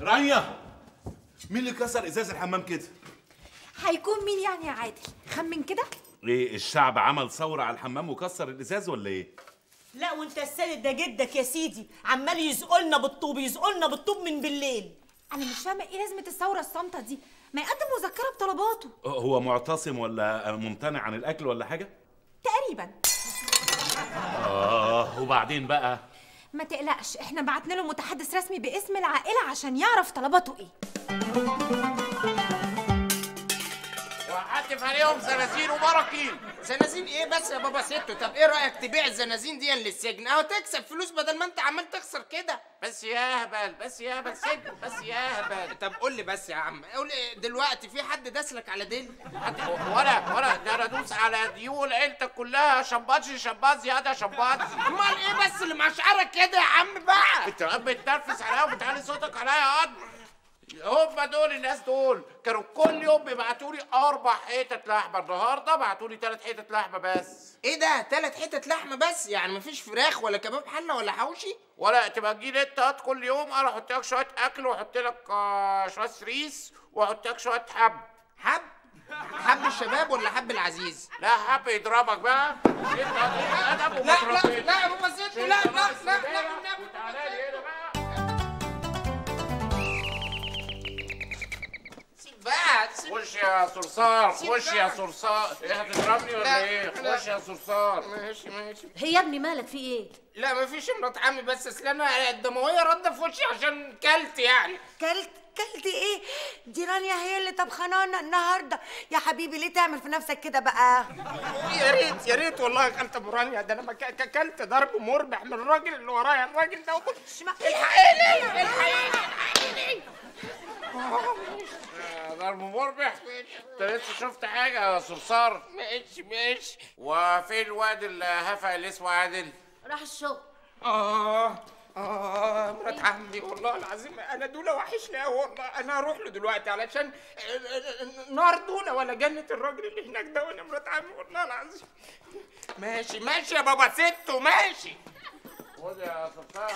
رانيا مين اللي كسر ازاز الحمام كده هيكون مين يعني يا عادل خمن كده ايه الشعب عمل ثوره على الحمام وكسر الازاز ولا ايه لا وانت السيد ده جدك يا سيدي عمال يزقلنا بالطوب يزقلنا بالطوب من بالليل انا مش فاهمه ايه لازمه الثوره الصامته دي ما يقدم مذكره بطلباته هو معتصم ولا ممتنع عن الاكل ولا حاجه تقريبا اه وبعدين بقى ما تقلقش احنا بعتنا له متحدث رسمي باسم العائله عشان يعرف طلباته ايه وهحتف عليهم زنازين وبراكين زنازين ايه بس يا بابا ستو طب ايه رايك تبيع الزنازين دي للسجن اهو تكسب فلوس بدل ما انت عمال تخسر كده بس يا هبل بس يا هبل سجن بس يا هبل طب قول لي بس يا عم قول لي دلوقتي في حد داسلك على ديل ولا ولا ده انا ادوس على ديول عيلتك كلها شمباتشي شمبات زياده شمبات امال ايه بس اللي مشعرك كده يا عم بقى انت بتنرفز عليا وبتعلي صوتك عليا يا قد هم دول الناس دول كانوا كل يوم بيبعتوا لي اربع حتت لحمه النهارده بعتوا لي ثلاث حتت لحمه بس ايه ده تلات حتت لحمه بس يعني مفيش فراخ ولا كباب حله ولا حوشي ولا تبقى تجيلي انت هات كل يوم انا احط لك شويه اكل واحط لك آه، شويه سريس واحط لك شويه حب حب حب الشباب ولا حب العزيز لا حب يضربك بقى انت ادب وما لا لا تربيش. لا يا بابا ستو لا لا لا لا لا وتعالى لي هنا بقى سيب بقى سيب خش يا صرصار سيب خش يا بقى. صرصار ايه هتضربني لا، ولا ايه لا. خش يا صرصار ماشي ماشي هي يا ابني مالك في ايه لا مفيش مرات عمي بس اصل انا الدمويه رده في وشي عشان كلت يعني كلت كلت ايه دي رانيا هي اللي طبخانانا النهارده يا حبيبي ليه تعمل في نفسك كده بقى يا ريت يا ريت والله كلت ابو رانيا ده انا ما ك- ك- كلت ضرب مربح من الراجل اللي ورايا الراجل ده الحقيني الحقيني الحقيني آه، ضرب مربح انت لسه شفت حاجه يا صرصار ماشي ماشي وفين الواد الهفا اللي اسمه عادل راح الشغل اه اه مرات عمي والله العظيم انا دولة وحشني قوي والله انا هروح له دلوقتي علشان نار دولة ولا جنة الراجل اللي هناك ده وانا مرات عمي والله العظيم ماشي ماشي يا بابا ستو ماشي خد يا صرصار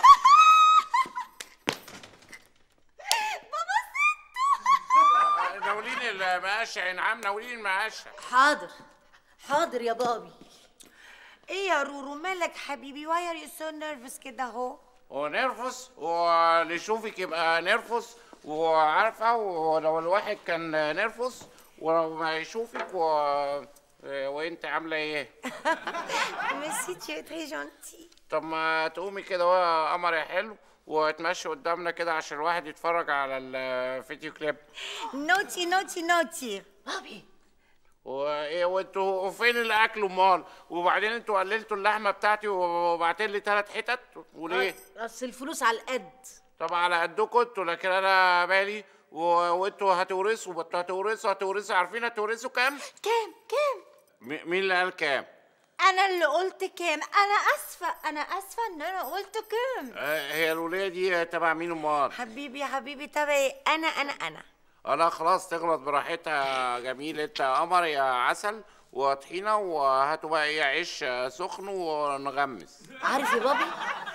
بابا ست ناولين المقاشة يا نعم ناولين المقاشة حاضر حاضر يا بابي ايه يا رورو مالك حبيبي واي ار يو سو نيرفس كده اهو ونرفس واللي يشوفك يبقى نرفس وعارفة ولو الواحد كان نرفس ولو ما يشوفك و... وانت عاملة ايه؟ ميرسي تي تري جونتي طب ما تقومي كده ويا قمر يا حلو وتمشي قدامنا كده عشان الواحد يتفرج على الفيديو كليب نوتي نوتي نوتي بابي وايه وانتوا فين الاكل امال وبعدين انتوا قللتوا اللحمه بتاعتي وبعتين لي ثلاث حتت وليه اصل الفلوس على القد طب على قدكم انتوا لكن انا بالي و... وانتوا هتورثوا بس هتورثوا هتورثوا عارفين هتورثوا كام كام كام م... مين اللي قال كام انا اللي قلت كام انا اسفه انا اسفه ان انا قلت كام آه هي الوليه دي تبع مين امال حبيبي يا حبيبي تبعي انا انا انا آه لا خلاص تغلط براحتها جميل انت يا قمر يا عسل وطحينه وهاتوا بقى ايه عيش آه، سخن ونغمس عارف يا بابي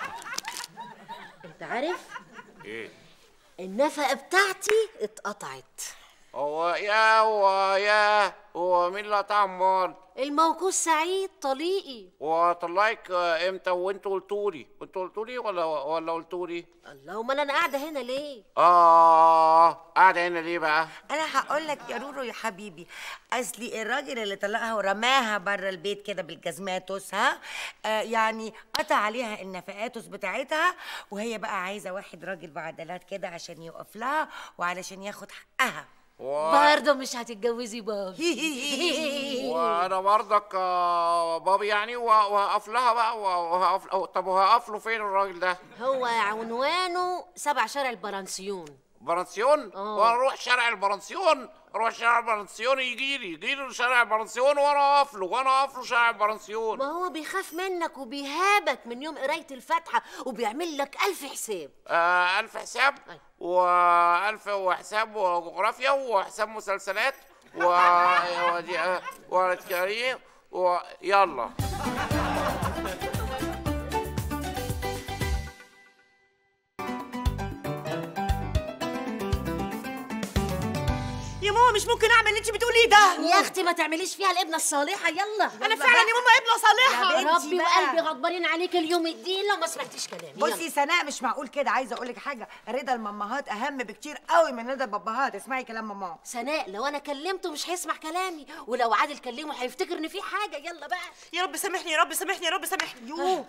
انت عارف ايه النفقه بتاعتي اتقطعت هو يا هو يا هو مين اللي قطع امال الموقوف سعيد طليقي وطلعك آه، امتى وانتوا قلتولي انتوا قلتولي ولا ولا قلتولي الله امال انا قاعده هنا ليه اه قاعده هنا ليه بقى انا هقول لك يا رورو يا حبيبي اصلي الراجل اللي طلقها ورماها بره البيت كده بالجزماتوس ها آه يعني قطع عليها النفقاتوس بتاعتها وهي بقى عايزه واحد راجل بعدلات كده عشان يقف لها وعلشان ياخد حقها و... برضه مش هتتجوزي بابي وانا برضك آه، بابي يعني و- وهقف لها بقى وهقف أو- طب وهقف له فين الراجل ده هو عنوانه سبع شارع البرانسيون برانسيون آه. واروح شارع البرانسيون اروح شارع البرانسيون يجي لي يجي لي شارع البرانسيون وانا اقف له وانا اقف له شارع البرانسيون ما هو بيخاف منك وبيهابك من يوم قرايه الفاتحه وبيعمل لك الف حساب آه ألف حساب أي. وألف وحساب وجغرافيا وحساب مسلسلات و ودي وكاريه ويلا يا ماما مش ممكن اعمل اللي انت بتقوليه ده يا اختي ما تعمليش فيها الابنه الصالحه يلا انا فعلا يا ماما ابنه صالحه يا بنتي ربي بقى. وقلبي غضبانين عليك اليوم الدين لو ما سمعتيش كلامي بصي سناء مش معقول كده عايزه اقول لك حاجه رضا المامهات اهم بكتير قوي من رضا الباباهات اسمعي كلام ماما سناء لو انا كلمته مش هيسمع كلامي ولو عادل كلمه هيفتكر ان في حاجه يلا بقى يا رب سامحني يا رب سامحني يا رب سامحني يوه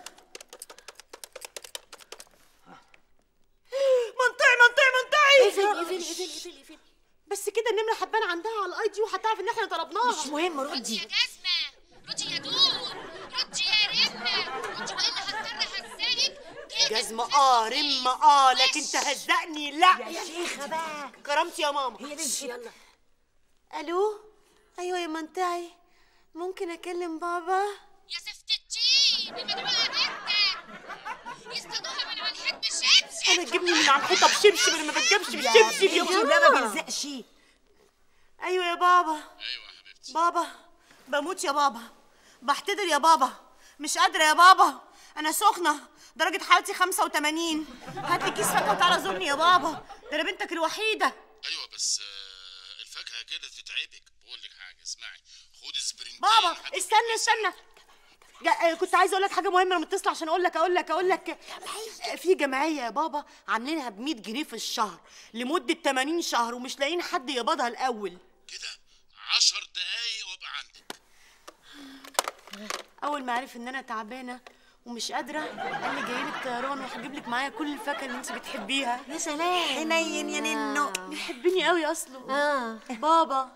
منطقي منطقي منطقي اقفلي اقفلي اقفلي اقفلي اقفلي بس كده النمره هتبان عندها على الاي دي وهتعرف ان احنا طلبناها مش مهم ردي ردي يا جزمة ردي يا دور ردي يا رمة ردي وإلا هضطر هزقك كده جزمة اه رمة اه لكن تهزقني لا يا شيخه بقى كرامتي يا ماما هي دي يلا الو ايوه يا منطقي ممكن اكلم بابا يا زفت الدين المدعوة جدا يصطادوها من على الحد شمس انا تجيبني من على الحيطه بشبشب انا ما بتجيبش يا بشبشب يا بنتي ده ما ماما بيلزقش ايوه يا بابا ايوه يا حبيبتي بابا بموت يا بابا بحتضر يا بابا مش قادره يا بابا انا سخنه درجه حرارتي 85 هات لي كيس فاكهه وتعالى زورني يا بابا ده انا بنتك الوحيده ايوه بس آه، الفاكهه كده تتعبك بقول لك حاجه اسمعي خدي سبرنتين بابا حاجة- استنى استنى جا- آه، كنت عايزه اقول لك حاجه مهمه انا متصله عشان اقول لك اقول لك اقول لك آه، في جمعيه يا بابا عاملينها ب 100 جنيه في الشهر لمده 80 شهر ومش لاقيين حد يقبضها الاول كده عشر دقايق وابقى عندك اول ما عرف ان انا تعبانه ومش قادره قال لي جاي لك طيران وهجيب لك معايا كل الفاكهه اللي انت بتحبيها يا سلام حنين يا ننو بيحبني قوي اصله اه بابا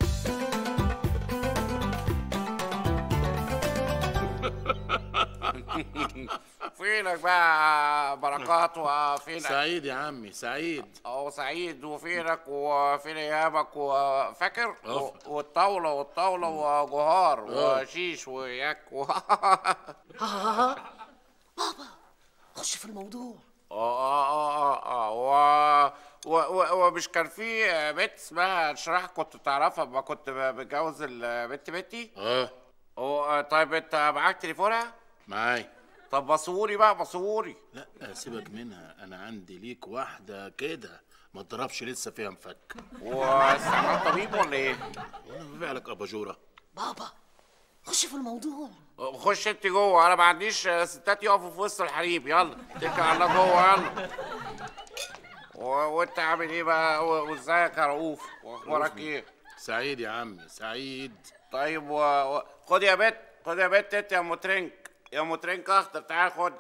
فينك بقى بركات وفينك سعيد يا عمي سعيد او سعيد وفينك وفين ايامك وفاكر و- أه. والطاوله والطاوله وجهار أه. وشيش وياك و... خش في الموضوع اه اه اه اه و... و... و... ومش كان في بنت اسمها شرح كنت تعرفها ما كنت بتجوز البنت بنتي اه و... طيب انت معاك تليفونها معاي طب بصوري بقى بصوري لا سيبك منها انا عندي ليك واحده كده ما تضربش لسه فيها مفك واستعمال طبيب ولا ايه وانا ببيع لك اباجوره بابا خش في الموضوع خش انت جوه انا ما عنديش ستات يقفوا في وسط الحريم يلا اتكل على الله جوه يلا و- وانت عامل ايه بقى و- وازيك يا رؤوف واخبارك ايه سعيد يا عمي سعيد طيب و... و... خد يا بت خد يا بت انت يا مترنك يا مترنك اخضر تعال خد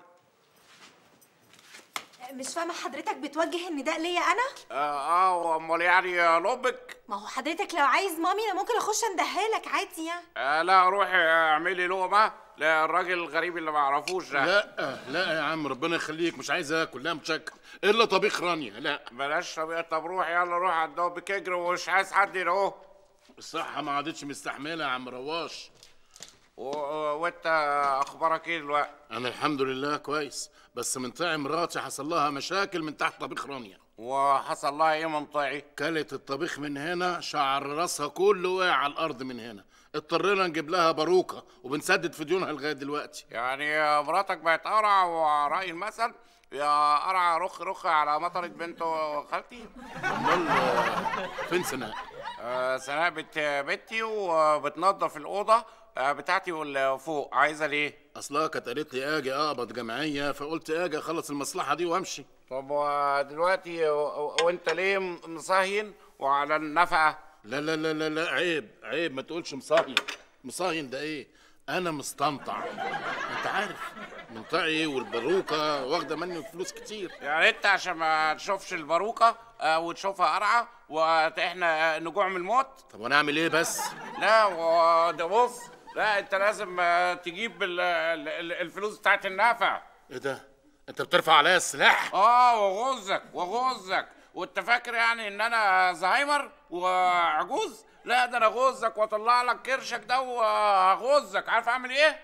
مش فاهمه حضرتك بتوجه النداء ليا انا اه اه وامال يعني لبك ما هو حضرتك لو عايز مامي انا ممكن اخش اندهها لك عادي يعني آه لا روحي اعملي لقمه للراجل الغريب اللي ما اعرفوش ده لا لا يا عم ربنا يخليك مش عايز اكل لا متشكر الا طبيخ رانيا لا بلاش طب طب روح يلا روح على الدوب اجري ومش عايز حد يلاقوه الصحه ما عادتش مستحمله يا عم رواش و... وانت اخبارك ايه دلوقتي انا الحمد لله كويس بس من طاعي مراتي حصل لها مشاكل من تحت طبيخ رانيا وحصل لها ايه منطعي كلت الطبيخ من هنا شعر راسها كله وقع على الارض من هنا اضطرينا نجيب لها باروكه وبنسدد في ديونها لغايه دلوقتي يعني مراتك بقت قرع ورأي المثل يا قرع رخ رخ على مطرة بنت خالتي امال آه، فين سناء آه سناء بنت بنتي وبتنظف الأوضة آه بتاعتي واللي فوق عايزة ليه؟ اصلها كانت قالت لي اجي اقبض جمعيه فقلت اجي اخلص المصلحه دي وامشي طب ودلوقتي و- و- وانت ليه مصهين وعلى النفقة؟ لا لا لا لا لا عيب عيب ما تقولش مصاين مصاين ده ايه انا مستنطع انت عارف منطعي والباروكه واخده مني فلوس كتير يعني انت عشان ما تشوفش الباروكة آه وتشوفها قرعة واحنا نجوع من الموت؟ طب وانا اعمل ايه بس لا وده بص لا انت لازم آه، تجيب ال- ال- ال- الفلوس بتاعت النفع ايه ده انت بترفع عليا السلاح اه وغزك وغزك وانت فاكر يعني ان انا زهايمر وعجوز لا ده انا غزك واطلع لك كرشك ده وهغزك عارف اعمل ايه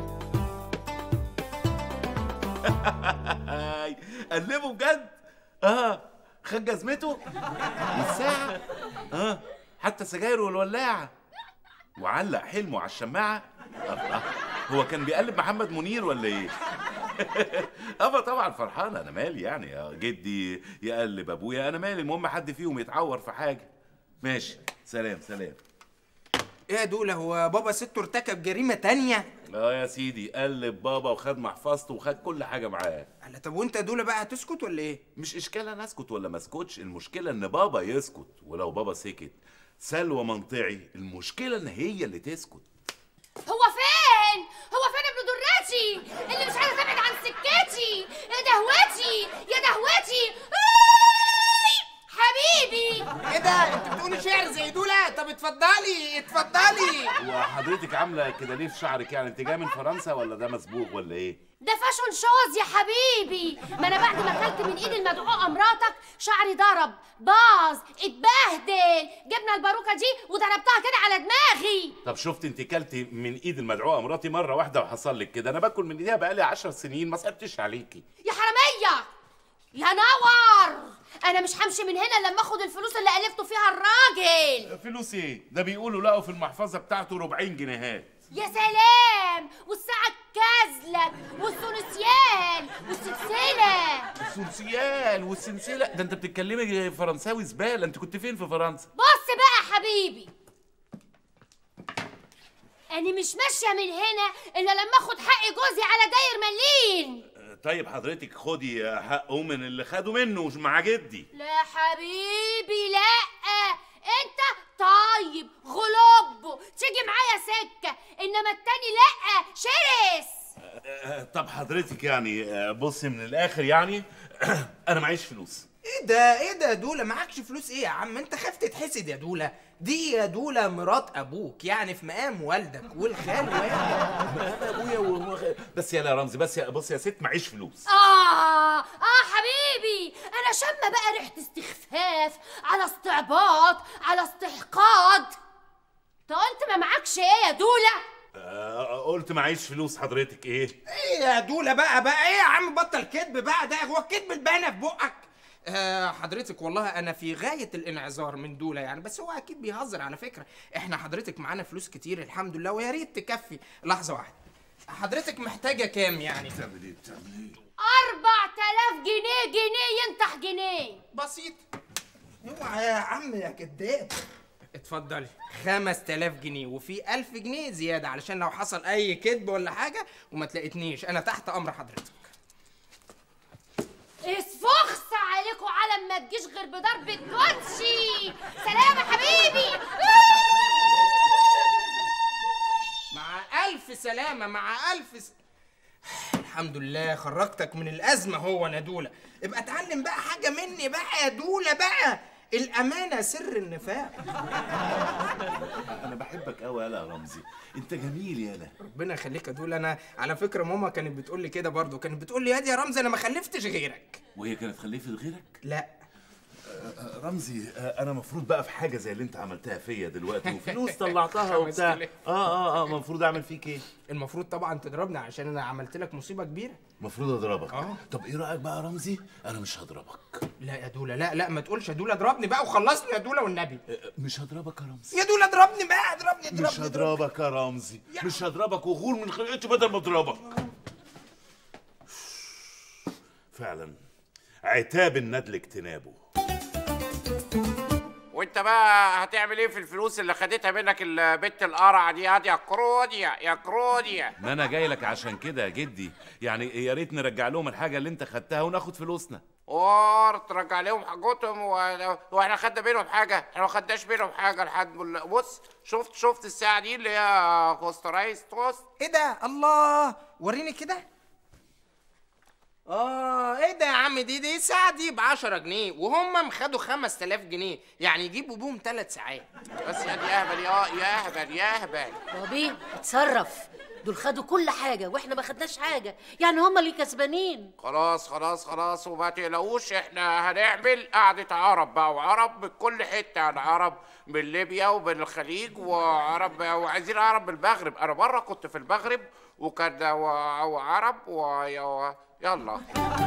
هاي قلبه بجد اه خد جزمته والساعة اه حتى السجاير والولاعة وعلق حلمه على الشماعة الله هو كان بيقلب محمد منير ولا ايه؟ ابا طبعا فرحان انا مالي يعني يا جدي يقلب ابويا انا مالي المهم حد فيهم يتعور في حاجة ماشي سلام سلام ايه يا دوله هو بابا ستو ارتكب جريمه تانية اه يا سيدي قلب بابا وخد محفظته وخد كل حاجه معاه قال طب وانت يا دوله بقى هتسكت ولا ايه مش اشكال انا اسكت ولا ما اسكتش المشكله ان بابا يسكت ولو بابا سكت سلوى منطعي المشكله ان هي اللي تسكت هو فين هو فين ابن دراتي اللي مش عايز ابعد عن سكتي يا دهوتي يا دهوتي آي! حبيبي ايه ده انت بتقولي شعر زي دوله طب اتفضلي اتفضلي وحضرتك عامله كده ليه في شعرك يعني انت جايه من فرنسا ولا ده مسبوق ولا ايه ده فاشون شوز يا حبيبي ما انا بعد ما اكلت من ايد المدعوقه مراتك شعري ضرب باظ اتبهدل جبنا الباروكه دي وضربتها كده على دماغي طب شفت انت كلتي من ايد المدعوقه مراتي مره واحده وحصل لك كده انا باكل من ايديها بقالي عشر سنين ما صعبتش عليكي يا حراميه يا نور انا مش همشي من هنا لما اخد الفلوس اللي الفته فيها الراجل فلوس ايه ده بيقولوا لقوا في المحفظه بتاعته 40 جنيهات يا سلام والساعة الكازلك والثنسيان والسلسلة السلسيال والسلسله ده انت بتتكلمي فرنساوي زباله انت كنت فين في فرنسا بص بقى يا حبيبي أنا مش ماشية من هنا إلا لما آخد حق جوزي على داير مليين طيب حضرتك خدي حقه من اللي خده منه مع جدي لا حبيبي لا أنت طيب غلب تيجي معايا سكة إنما التاني لا شرس آه، طب حضرتك يعني آه، بصي من الاخر يعني انا معيش فلوس ايه ده ايه ده يا دوله معكش فلوس ايه يا عم انت خايف تتحسد يا دوله دي يا دوله مرات ابوك يعني في مقام والدك والخال واحد ابويا و... بس يا لا رمزي بس يا بص يا ست معيش فلوس آه آه حبيبي أنا شامة بقى ريحة استخفاف على استعباط على استحقاد أنت قلت ما معكش إيه يا دولة؟ آه، قلت معيش فلوس حضرتك ايه ايه يا دوله بقى بقى ايه يا عم بطل كذب بقى ده هو الكذب البانه في بقك آه حضرتك والله انا في غايه الانعذار من دوله يعني بس هو اكيد بيهزر على فكره احنا حضرتك معانا فلوس كتير الحمد لله ويا ريت تكفي لحظه واحده حضرتك محتاجه كام يعني بتعمل ايه بتعمل ايه أربع تلاف جنيه جنيه ينتح جنيه بسيط اوعى يا عم يا كداب اتفضلي 5000 جنيه وفي 1000 جنيه زياده علشان لو حصل اي كذب ولا حاجه وما تلاقيتنيش انا تحت امر حضرتك اسفخس عليكم على ما تجيش غير بضربة كوتشي سلام يا حبيبي مع ألف سلامة مع ألف س... الحمد لله خرجتك من الأزمة هو ندولة ابقى اتعلم بقى حاجة مني بقى يا دولة بقى الأمانة سر النفاق انا بحبك قوي يالا يا رمزي انت جميل يالا ربنا يخليك يا دولة أنا على فكرة ماما كانت بتقول لي كده برضو كانت بتقول لي يا دي يا رمزي أنا ما خلفتش غيرك وهي كانت خليفه غيرك لا آه، رمزي آه، انا مفروض بقى في حاجه زي اللي انت عملتها فيا دلوقتي وفلوس طلعتها وبتاع خمس اه اه اه المفروض اعمل فيك ايه المفروض طبعا تضربني عشان أنا عملت لك مصيبة كبيرة المفروض اضربك آه. طب ايه رايك بقى يا رمزي انا مش هضربك لا يا دولة لا لا ما تقولش يا دولة اضربني بقى وخلصني يا دولة والنبي آه، مش هضربك يا رمزي يا دولة اضربني بقى اضربني اضربني مش هضربك يا رمزي مش هضربك وغور من خلقتي بدل ما اضربك فعلا عتاب الندل اجتنابه وانت بقى هتعمل ايه في الفلوس اللي خدتها منك البت القرعه دي هات يا كروديا يا كروديا ما انا جاي لك عشان كده يا جدي يعني يا ريت نرجع لهم الحاجه اللي انت خدتها وناخد فلوسنا اور ترجع لهم حاجتهم و... واحنا خدنا منهم حاجه احنا ما خدناش منهم حاجه لحد بال- بص شفت شفت الساعه دي اللي هي كوست رايس توست ايه ده الله وريني كده اه ايه ده يا عم دي دي ساعة دي ب 10 جنيه وهم مخدوا 5000 جنيه يعني يجيبوا بيهم ثلاث ساعات بس يا دي اهبل يا يا اهبل يا اهبل بابي اتصرف دول خدوا كل حاجة واحنا ما خدناش حاجة يعني هم اللي كسبانين خلاص خلاص خلاص وما تقلقوش احنا هنعمل قعدة عرب بقى وعرب من كل حتة يعني عرب من ليبيا ومن الخليج وعرب وعايزين عرب من المغرب انا مرة كنت في المغرب وكان و- وعرب و... يلا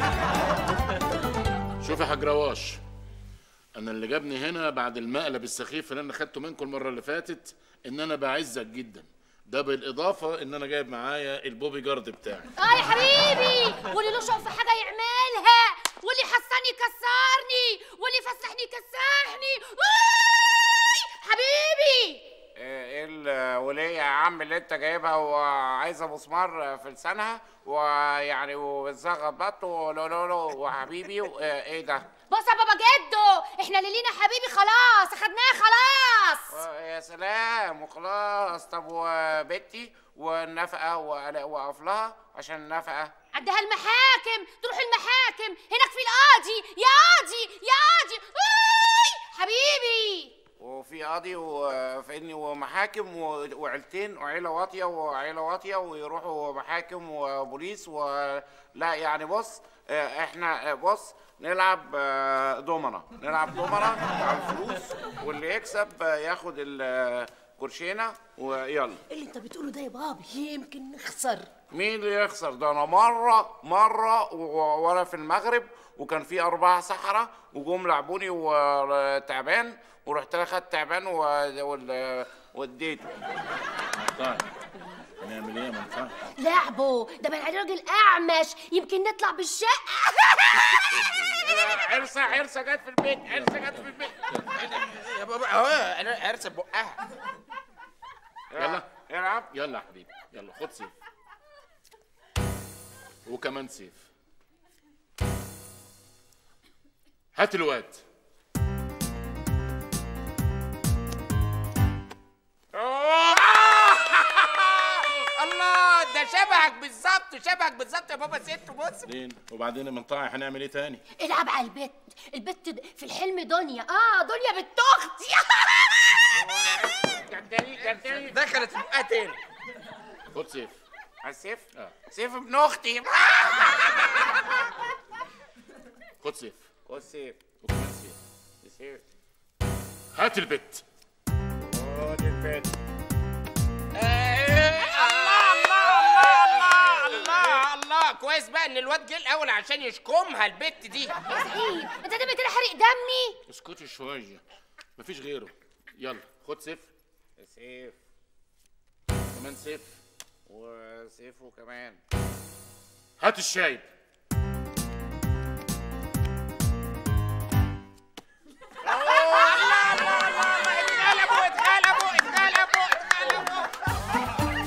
شوف يا حاج رواش انا اللي جابني هنا بعد المقلب السخيف اللي انا خدته منكم المره اللي فاتت ان انا بعزك جدا ده بالاضافه ان انا جايب معايا البوبي جارد بتاعي اه يا حبيبي واللي له شوق في حاجه يعملها واللي حسني يكسرني واللي يفسحني يكسحني آي! حبيبي اللي انت جايبها وعايزه مسمار في لسانها ويعني وزغط بط ولو لو لو وحبيبي و- ايه ده بص يا بابا جدو احنا اللي لينا حبيبي خلاص اخدناه خلاص يا سلام وخلاص طب وبنتي والنفقه وعلى- واقف لها عشان النفقه عندها المحاكم تروح المحاكم هناك في القاضي يا قاضي يا قاضي أوي! حبيبي وفي قاضي وفإني ومحاكم و- وعيلتين وعيلة واطية وعيلة واطية ويروحوا محاكم وبوليس ولا يعني بص آه، احنا آه، بص نلعب آه، دومنة نلعب دومنة على الفلوس واللي يكسب آه، ياخد الكرشينة ويلا اللي انت بتقوله ده يا بابي يمكن نخسر مين اللي يخسر ده انا مره مره و- وانا في المغرب وكان في اربعه سحره وجم لعبوني وتعبان ورحت انا خدت تعبان و- وال- واديته طيب هنعمل ايه يا منفعه لعبه ده بقى عليه راجل اعمش يمكن نطلع بالشقه عرسه عرسه جت في البيت عرسه جت في البيت يا بابا اهو انا عرس بقها يلا العب يلا يا حبيبي يلا خد سيف وكمان سيف هات الواد الله ده شبهك بالظبط شبهك بالظبط يا بابا ست بص بعدين وبعدين يا منطقه هنعمل ايه تاني العب على البت البت د- في الحلم دنيا اه دنيا بنت اختي جدني جدني دخلت في بقها تاني خد سيف سيف اه سيف ابن اختي خد سيف خد سيف وكمان سيف سيف هات البت خد البيت الله الله الله الله الله الله كويس بقى ان الواد جه الاول عشان يشكمها البت دي يا زعيم انت دايما كده حرق دمي اسكتي شويه مفيش غيره يلا خد سيف سيف كمان سيف وسيفه كمان هات الشايب اتغلبوا اتغلبوا اتغلبوا اتغلبوا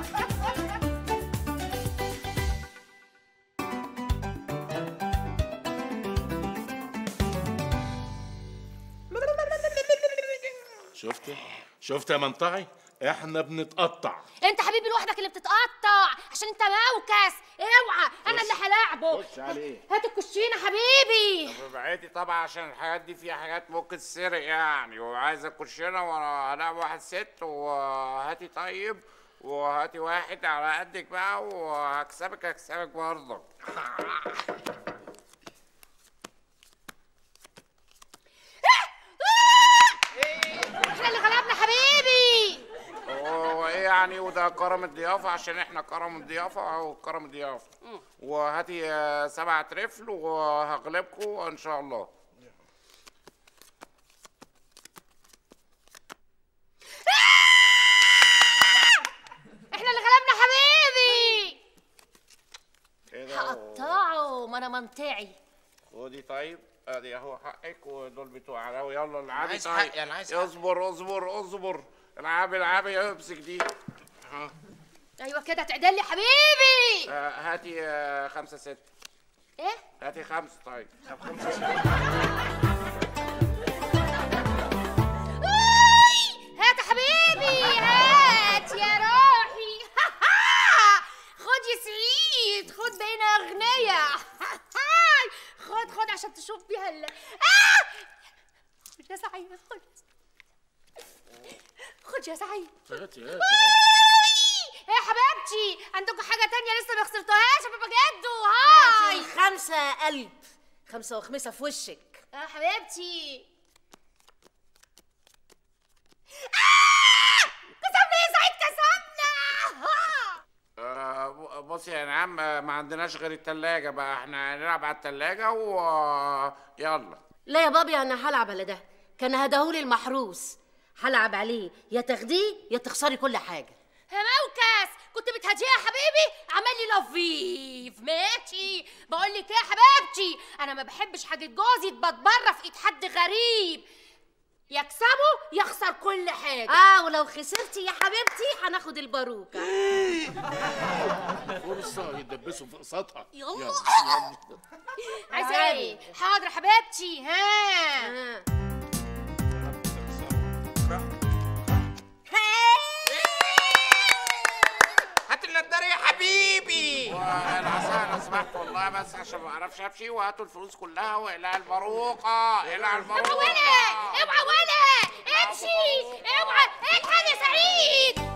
شفت شفت يا منطعي احنا بنتقطع انت حبيبي لوحدك اللي بتتقطع عشان انت موكس اوعى انا اللي هلاعبه خش عليه هات الكوتشينه حبيبي بعيدي طبعا عشان الحاجات دي فيها حاجات ممكن تسرق يعني وعايزه كوتشينه وانا هلاعب واحد ست وهاتي طيب وهاتي واحد على قدك بقى وهكسبك هكسبك برضه احنا اللي غلبنا حبيبي وايه يعني وده كرم الضيافه عشان احنا كرم الضيافه او كرم الضيافه وهاتي آه، سبعة رفل وهغلبكم ان شاء الله احنا اللي غلبنا حبيبي كده هقطعه ما انا منطعي خدي طيب ادي اهو حقك ودول بتوع علاوي يلا العبي عايز طيب حقي، أنا عايز حقي. اصبر اصبر اصبر العبي العبي امسك دي ها. ايوه كده تعدل لي حبيبي آه، هاتي آه، خمسة ست ايه هاتي خمسة طيب طب خمسة ست أي! هات يا حبيبي هات يا روحي خد يا سعيد خد بين اغنياء خد خد عشان تشوف بيها ال آه! خد يا سعيد خد خد يا سعيد هاتي هاتي أي! يا حبيبتي عندكم حاجة تانية لسه ما خسرتوهاش يا بابا جدو هاي خمسة قلب خمسة وخمسة في وشك يا حبيبتي آه! كسبنا يا سعيد كسبنا آه، ب- بصي يا نعم آه، ما عندناش غير التلاجة بقى احنا هنلعب على التلاجة و يلا لا يا بابي انا هلعب على ده كان هداهولي المحروس هلعب عليه يا تاخديه يا تخسري كل حاجة يا موكس كنت بتهديها يا حبيبي عمل لي لفيف ماشي بقول لك ايه يا حبيبتي انا ما بحبش حاجه جوزي تبقى بره في ايد حد غريب يكسبه يخسر هنخسر كل حاجه اه ولو خسرتي يا حبيبتي هناخد الباروكه فرصه يدبسوا في قسطها يلا. عايزه ايه حاضر يا حبيبتي ها هات النضاره يا حبيبي العسل لو سمحت والله بس عشان ما اعرفش امشي وهاتوا الفلوس كلها والى الباروكه الى الباروكه ولا اوعى ولا امشي اوعى الحق يا سعيد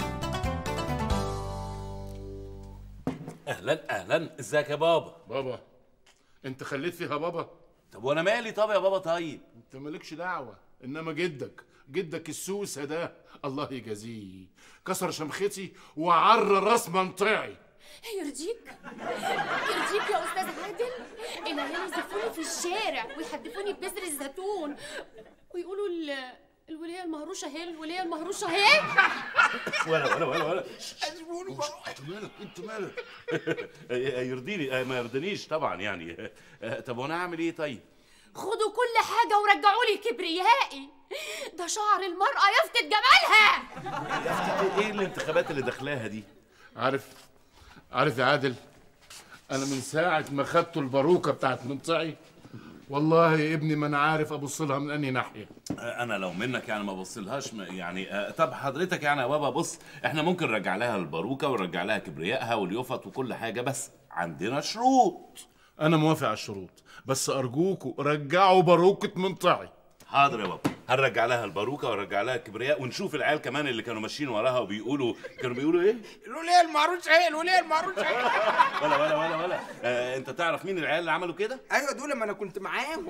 اهلا اهلا ازيك يا بابا بابا انت خليت فيها بابا طب وانا مالي طب يا بابا طيب انت مالكش دعوه انما جدك جدك السوسه ده الله يجازيه كسر شمختي وعر راس منطعي يرضيك يرضيك يا استاذ عادل العيال يزفوني في الشارع ويحدفوني ببذر الزيتون ويقولوا ال الولية المهروشة هي الولية المهروشة هي ولا ولا ولا ولا انت مالك انت مالك يرضيني ما يرضينيش طبعا يعني طب وانا اعمل ايه طيب خدوا كل حاجة ورجعوا لي كبريائي ده شعر المرأة يفقد جمالها ايه الانتخابات اللي داخلاها دي عارف عارف يا عادل انا من ساعه ما خدت الباروكه بتاعت منطعي والله يا ابني ما انا عارف ابص لها من انهي ناحيه انا لو منك يعني ما بصلهاش م- يعني آه، طب حضرتك يعني يا بابا بص احنا ممكن نرجع لها الباروكه ونرجع لها كبريائها واليفط وكل حاجه بس عندنا شروط انا موافق على الشروط بس ارجوكوا رجعوا باروكه منطعي حاضر يا بابا هنرجع لها الباروكه ونرجع لها الكبرياء ونشوف العيال كمان اللي كانوا ماشيين وراها وبيقولوا كانوا بيقولوا ايه الوليه المعروسه هي الوليه المعروسه هي ولا ولا ولا ولا آه انت تعرف مين العيال اللي عملوا كده ايوه دول ما انا كنت معاهم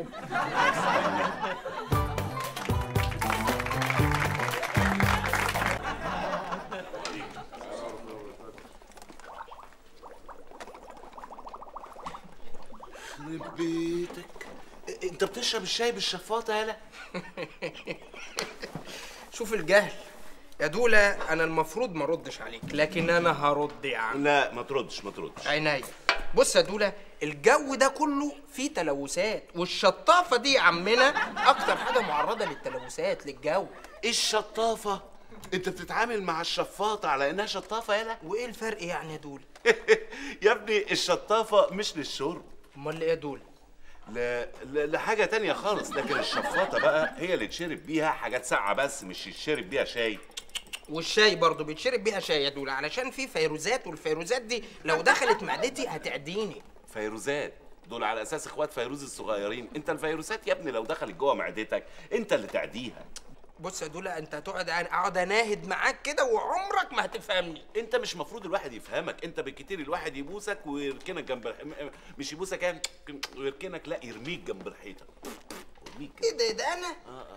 يخرب بيتك انت بتشرب الشاي بالشفاطه يالا شوف الجهل يا دولة أنا المفروض ما أردش عليك لكن أنا هرد يا عم لا ما تردش ما تردش عينيا بص يا دولة الجو ده كله فيه تلوثات والشطافة دي يا عمنا أكتر حاجة معرضة للتلوثات للجو ايه الشطافه انت بتتعامل مع الشفاطه على انها شطافه يالا وإيه الفرق يعني يا دولة؟ يا ابني الشطافه مش للشرب أمال إيه يا دولة؟ ل... ل... لحاجه تانية خالص لكن الشفاطه بقى هي اللي تشرب بيها حاجات ساقعه بس مش يتشرب بيها شاي والشاي برضه بيتشرب بيها شاي يا دولة علشان في فيروزات والفيروزات دي لو دخلت معدتي هتعديني فيروزات دول على اساس اخوات فيروز الصغيرين انت الفيروسات يا ابني لو دخلت جوه معدتك انت اللي تعديها بص يا دولة أنت هتقعد اقعد اناهد معاك كده وعمرك ما هتفهمني انت مش مفروض الواحد يفهمك انت بالكتير الواحد يبوسك ويركنك جنب الح- م- مش يبوسك يعني ويركنك لا يرميك جنب الحيطه يرميك كده. إيه ده ده أنا؟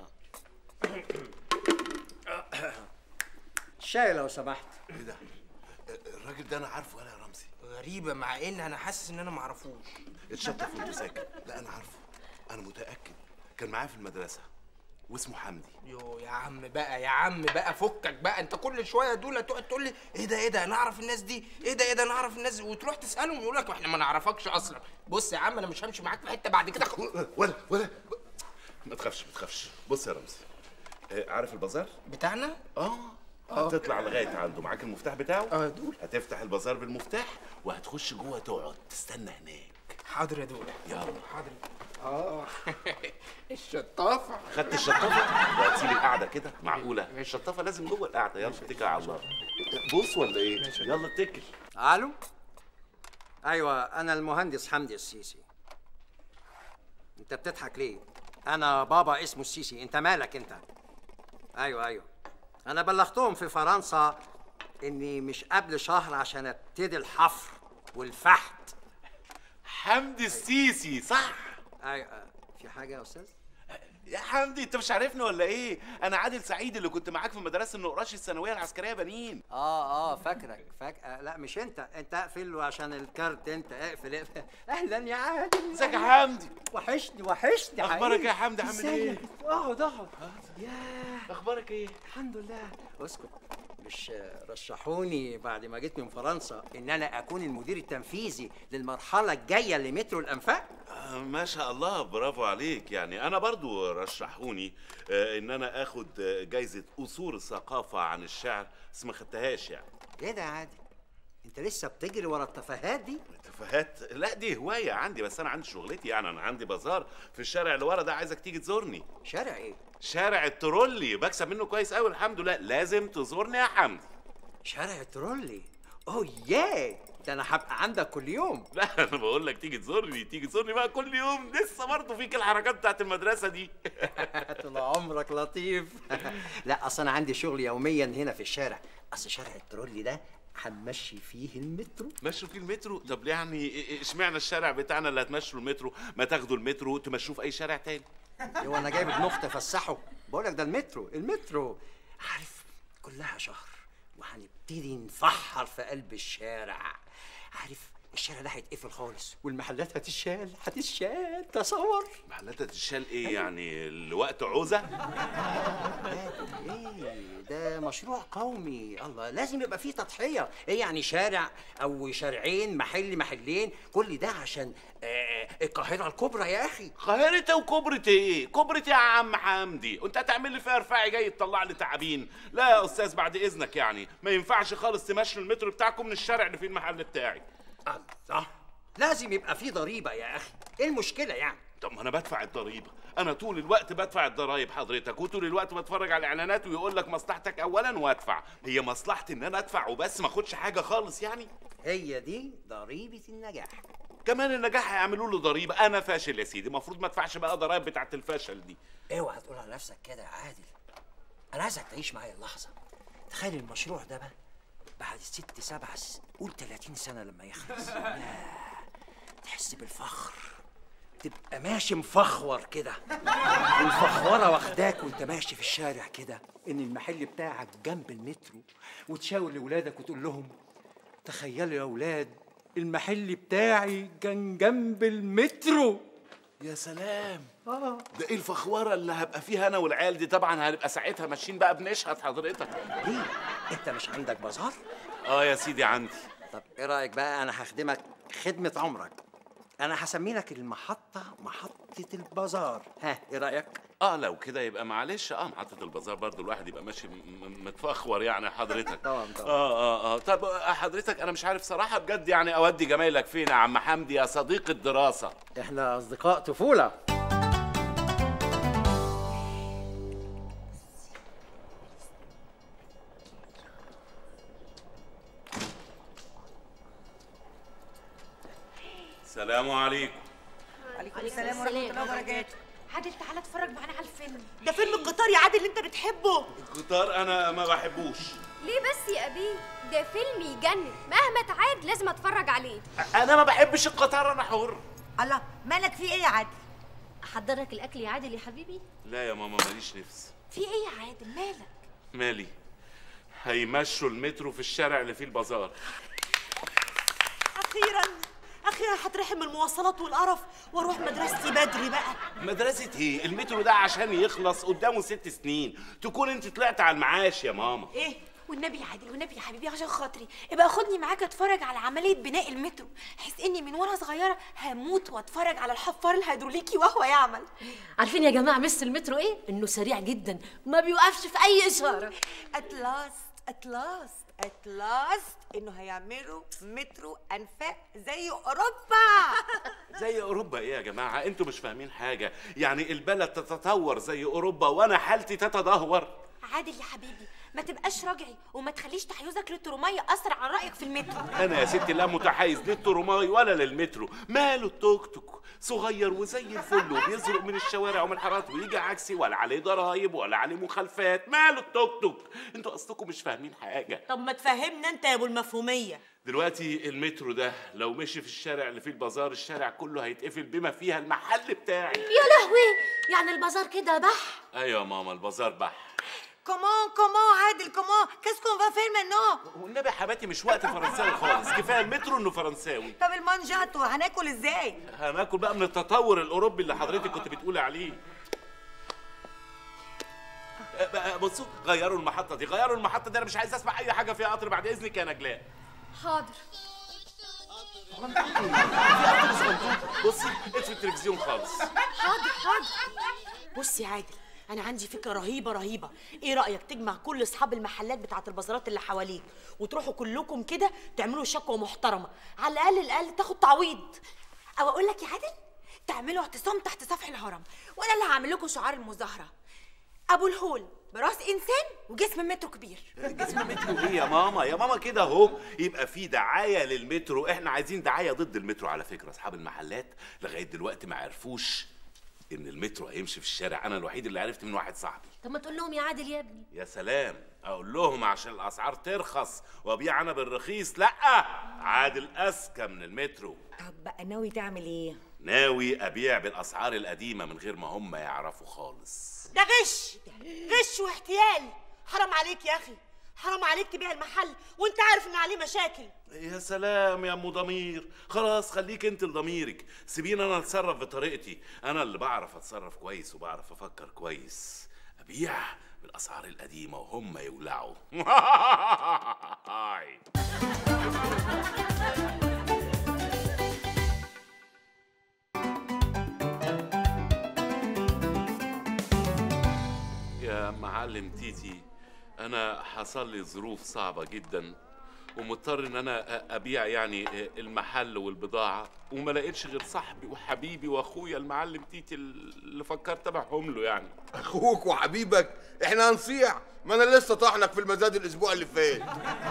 شاي لو سمحت ايه ده الراجل ده انا عارفه ولا يا رمزي غريبة مع إن أنا حاسس إن أنا معرفوش اتشطف وانت ساكت لا انا عارفه انا متاكد كان معايا في المدرسه واسمه حمدي يو يا عم بقى يا عم بقى فكك بقى انت كل شويه دول تقعد تقول لي ايه ده ايه ده انا اعرف الناس دي ايه ده ايه ده انا اعرف الناس دي وتروح تسالهم يقول لك احنا ما نعرفكش اصلا بص يا عم انا مش همشي معاك في حته بعد كده ولا ولا ما تخافش ما تخافش بص يا رمزي آه، عارف البازار بتاعنا اه هتطلع لغايه عنده معاك المفتاح بتاعه اه دول هتفتح البازار بالمفتاح وهتخش جوه تقعد تستنى هناك حاضر يا دول يلا حاضر اه الشطافه خدت الشطافه وهتسيب القعده كده معقوله الشطافه لازم جوه القعده يلا اتكل على الله بص ولا ايه يلا اتكل الو ايوه انا المهندس حمدي السيسي انت بتضحك ليه انا بابا اسمه السيسي انت مالك انت ايوه ايوه انا بلغتهم في فرنسا اني مش قبل شهر عشان ابتدي الحفر والفحت حمدي السيسي صح ايوه في حاجه يا استاذ يا حمدي انت مش عارفني ولا ايه انا عادل سعيد اللي كنت معاك في مدرسه النقراش الثانويه العسكريه بنين اه اه فاكرك فاك آه لا مش انت انت اقفل عشان الكارت انت اقفل اقفل اهلا يا عادل ازيك يا حمدي وحشني وحشني اخبارك حقيقي. يا حمدي عامل ايه ازيك؟ اقعد اقعد ياه اخبارك ايه الحمد لله اسكت مش رشحوني بعد ما جيت من فرنسا ان انا اكون المدير التنفيذي للمرحله الجايه لمترو الانفاق آه، ما شاء الله برافو عليك يعني انا برضو رشحوني آه، ان انا اخد آه، جايزة اصول الثقافة عن الشعر بس ما خدتهاش يعني ايه ده يا عادل انت لسه بتجري ورا التفاهات دي تفاهات لا دي هواية عندي بس انا عندي شغلتي يعني انا عندي بازار في الشارع اللي ورا ده عايزك تيجي تزورني شارع ايه شارع الترولي بكسب منه كويس قوي الحمد لله لازم تزورني يا حمدي شارع الترولي اوه ياه ده انا هبقى عندك كل يوم لا انا بقول لك تيجي تزورني تيجي تزورني بقى كل يوم لسه برضه فيك الحركات بتاعت المدرسة دي طول عمرك لطيف لا اصل انا عندي شغل يوميا هنا في الشارع اصل شارع الترولي ده هنمشي فيه المترو مشوا فيه المترو طب يعني إيه- إيه- اشمعنى الشارع بتاعنا اللي هتمشوا المترو ما تاخدوا المترو تمشوه في اي شارع تاني هو انا جايب ابن اختي افسحه بقول لك ده المترو المترو عارف كلها شهر وهنبتدي نفحر في قلب الشارع عارف الشارع ده هيتقفل خالص والمحلات هتشال هتشال تصور محلات تشال ايه يعني لوقت عوزة ايه ده مشروع قومي الله لازم يبقى فيه تضحيه ايه يعني شارع او شارعين محل محلين كل ده عشان آه القاهره الكبرى يا اخي قاهرة وكبرة ايه؟ كبرة يا عم حمدي، وانت هتعمل لي فيها رفاعي جاي تطلع لي تعابين، لا يا استاذ بعد اذنك يعني، ما ينفعش خالص تمشوا المترو بتاعكم من الشارع اللي فيه المحل بتاعي. الله لازم يبقى فيه ضريبه يا اخي ايه المشكله يعني طب ما انا بدفع الضريبة، انا طول الوقت بدفع الضرايب حضرتك، وطول الوقت بتفرج على الاعلانات ويقول لك مصلحتك اولا وادفع، هي مصلحتي ان انا ادفع وبس ما اخدش حاجة خالص يعني؟ هي دي ضريبه النجاح كمان النجاح هيعملوا له ضريبة، انا فاشل يا سيدي، المفروض ما ادفعش بقى ضرايب بتاعت الفشل دي. اوعى تقول على نفسك كده يا عادل انا عايزك تعيش معايا اللحظه تخيل المشروع ده بقى بعد ست سبع س... قول 30 سنه لما يخلص ياه، تحس بالفخر تبقى ماشي مفخور كده والفخوره واخداك وانت ماشي في الشارع كده ان المحل بتاعك جنب المترو وتشاور لاولادك وتقول لهم تخيلوا يا اولاد المحل بتاعي كان جنب المترو يا سلام ده ايه الفخوره اللي هبقى فيها انا والعيال دي طبعا هنبقى ساعتها ماشيين بقى بنشهد حضرتك ليه انت مش عندك بازار اه يا سيدي عندي طب ايه رايك بقى انا هخدمك خدمه عمرك انا هسمي لك المحطه محطه البازار ها ايه رايك اه لو كده يبقى معلش اه محطة البازار برضو الواحد يبقى ماشي م- م- متفخور يعني حضرتك طبعا طبعا اه اه اه طب آه، حضرتك انا مش عارف صراحة بجد يعني اودي جمايلك فين يا عم حمدي يا صديق الدراسة احنا اصدقاء طفوله السلام عليكم عليكم السلام ورحمه الله وبركاته عادل تعالى اتفرج معانا على الفيلم ده فيلم القطار يا عادل اللي انت بتحبه القطار انا ما بحبوش ليه بس يا أبي ده فيلم يجنن مهما تعاد لازم اتفرج عليه انا ما بحبش القطار انا حر الله مالك في ايه يا عادل احضرك الاكل يا عادل يا حبيبي لا يا ماما ماليش نفس في ايه يا عادل مالك مالي هيمشوا المترو في الشارع اللي فيه البازار اخيرا اخيرا هترحم من المواصلات والقرف واروح مدرستي بدري بقى مدرسة ايه؟ المترو ده عشان يخلص قدامه ست سنين، تكون انت طلعت على المعاش يا ماما. ايه والنبي يا عادل والنبي يا حبيبي عشان خاطري ابقى خدني معاك اتفرج على عمليه بناء المترو حيث اني من وانا صغيره هموت واتفرج على الحفار الهيدروليكي وهو يعمل عارفين يا جماعه مس المترو ايه انه سريع جدا ما بيوقفش في اي اشاره ات لاست ات لاست ات لاست انه هيعملوا مترو انفاق زي اوروبا زي اوروبا ايه يا جماعة؟ انتوا مش فاهمين حاجة، يعني البلد تتطور زي اوروبا وانا حالتي تتدهور. عادل يا حبيبي ما تبقاش راجعي وما تخليش تحيزك للترمية أثر على رأيك في المترو انا يا ستي لا متحيز للترماي ولا للمترو، ماله التوك توك؟ صغير وزي الفل وبيزرق من الشوارع ومن الحارات ويجي عكسي ولا عليه ضرايب ولا عليه مخالفات، ماله التوك توك؟ انتوا اصلكم مش فاهمين حاجة. طب ما تفهمنا انت يا ابو المفهوميه دلوقتي المترو ده لو مشي في الشارع اللي فيه البازار الشارع كله هيتقفل بما فيها المحل بتاعي يا لهوي يعني البازار كده بح ايوه يا ماما البازار بح كومون كومون عادل كومون كاس كون فا فير مانو والنبي يا حباتي مش وقت فرنساوي خالص كفايه المترو انه فرنساوي طب المانجاتو هناكل ازاي هناكل بقى من التطور الاوروبي اللي حضرتك كنت بتقولي عليه بقى بصوا غيروا المحطه دي غيروا المحطه دي انا مش عايز اسمع اي حاجه فيها قطر بعد اذنك يا نجلاء حاضر بصي اطفي التلفزيون خالص حاضر حاضر بص يا عادل انا عندي فكره رهيبه رهيبه ايه رايك تجمع كل اصحاب المحلات بتاعت البازارات اللي حواليك وتروحوا كلكم كده تعملوا شكوى محترمه على الاقل الاقل تاخد تعويض او اقول لك يا عادل تعملوا اعتصام تحت سفح الهرم وانا اللي هعمل لكم شعار المظاهره ابو الهول براس انسان وجسم مترو كبير جسم مترو ايه يا ماما يا ماما كده اهو يبقى في دعايه للمترو احنا عايزين دعايه ضد المترو على فكره اصحاب المحلات لغايه دلوقتي ما عرفوش ان المترو هيمشي في الشارع انا الوحيد اللي عرفت من واحد صاحبي طب ما تقول لهم يا عادل يا ابني يا سلام اقول لهم عشان الاسعار ترخص وابيع انا بالرخيص لا عادل اذكى من المترو طب بقى ناوي تعمل ايه ناوي ابيع بالاسعار القديمه من غير ما هم يعرفوا خالص ده غش غش واحتيال حرام عليك يا اخي حرام عليك تبيع المحل وانت عارف ان عليه مشاكل يا سلام يا ام ضمير خلاص خليك انت لضميرك سيبيني انا اتصرف بطريقتي انا اللي بعرف اتصرف كويس وبعرف افكر كويس ابيع بالاسعار القديمه وهم يولعوا يا معلم تيتي انا حصل لي ظروف صعبه جدا ومضطر ان انا أ- ابيع يعني المحل والبضاعه وما لقيتش غير صاحبي وحبيبي واخويا المعلم تيتي اللي فكرت ابيعهم له يعني اخوك وحبيبك احنا هنصيع ما انا لسه طحنك في المزاد الاسبوع اللي فات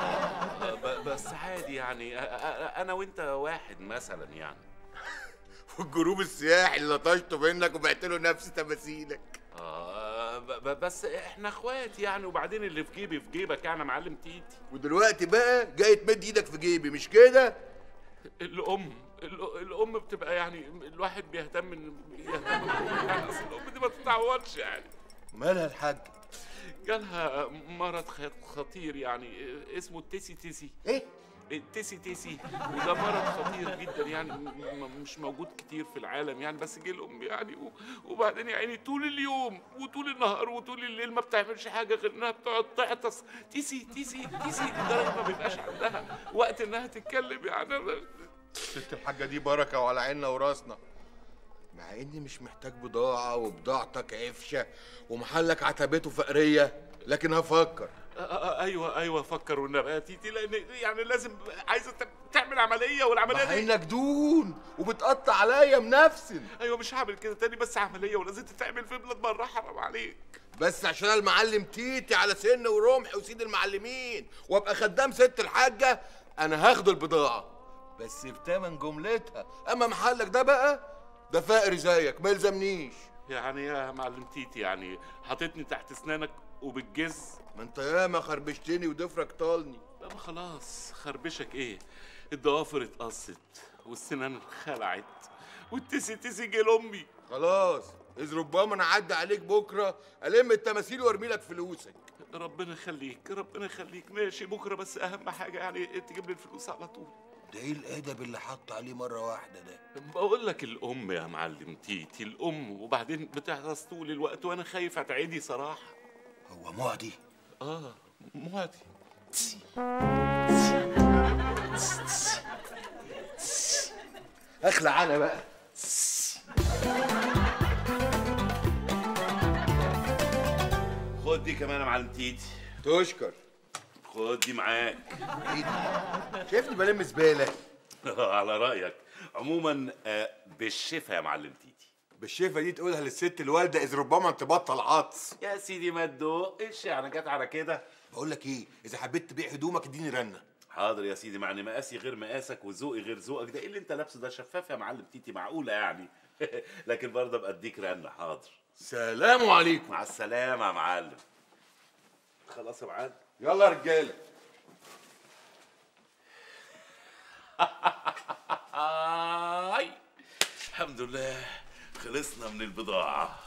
ب- بس عادي يعني أ- أ- انا وانت واحد مثلا يعني والجروب السياحي اللي لطشته منك وبعت له نفس تماثيلك آه ب- ب- بس احنا اخوات يعني وبعدين اللي في جيبي في جيبك يعني يا معلم تيتي ودلوقتي بقى جاي تمد ايدك في جيبي مش كده الام ال- الام بتبقى يعني الواحد بيهتم ان يهتم بالأم يعني أصل الام دي ما تتعوضش يعني مالها الحاج جالها مرض خ- خطير يعني اسمه التيسي تيسي ايه التيسي تيسي وده مرض خطير جدا يعني م- م- مش موجود كتير في العالم يعني بس جه الام يعني و- وبعدين يعني طول اليوم وطول النهار وطول الليل ما بتعملش حاجه غير انها بتقعد تعطس تيسي تيسي تيسي لدرجه ما بيبقاش عندها وقت انها تتكلم يعني ست الحاجه دي بركه وعلى عيننا وراسنا مع اني مش محتاج بضاعه وبضاعتك عفشه ومحلك عتبته فقريه لكن هفكر آه، آه، ايوه ايوه فكر والنبي يا تيتي لان يعني لازم عايزه ت- تعمل عمليه والعمليه مع دي انك دون وبتقطع عليا منفسن ايوه مش هعمل كده تاني بس عمليه ولازم تتعمل في بلاد بره حرام عليك بس عشان المعلم تيتي على سن ورمح وسيد المعلمين وابقى خدام ست الحاجه انا هاخد البضاعه بس بتمن جملتها اما محلك ده بقى ده فقري زيك ما يلزمنيش يعني يا معلم تيتي يعني حاططني تحت اسنانك وبالجز ما انت ياما خربشتني وضفرك طالني لا ما خلاص خربشك ايه الضوافر اتقصت والسنان خلعت والتسي تسي جه لامي خلاص اذ ربما انا اعدي عليك بكره الم التماثيل وارمي لك فلوسك ربنا يخليك ربنا يخليك ماشي بكره بس اهم حاجه يعني تجيب لي الفلوس على طول ده ايه الادب اللي حط عليه مره واحده ده بقول لك الام يا معلم تيتي الام وبعدين بتعطس طول الوقت وانا خايف اتعدي صراحه هو معدي اه معدي اخلع انا بقى خد دي كمان يا معلم تيتي تشكر خد دي معاك ايه دي شايفني بلم زباله على رايك عموما آه، بالشفا يا معلم تيتي بالشفه دي تقولها للست الوالده اذ ربما تبطل عطس يا سيدي ما تدوقش يعني جت على كده بقول لك ايه اذا حبيت تبيع هدومك اديني رنه حاضر يا سيدي معني مقاسي غير مقاسك وذوقي غير ذوقك ده ايه اللي انت لابسه ده شفاف يا معلم تيتي معقوله يعني لكن برضه ابقى اديك رنه حاضر سلام عليكم مع السلامه يا معلم خلاص يا معلم يلا يا رجاله آي. الحمد لله خلصنا من البضاعه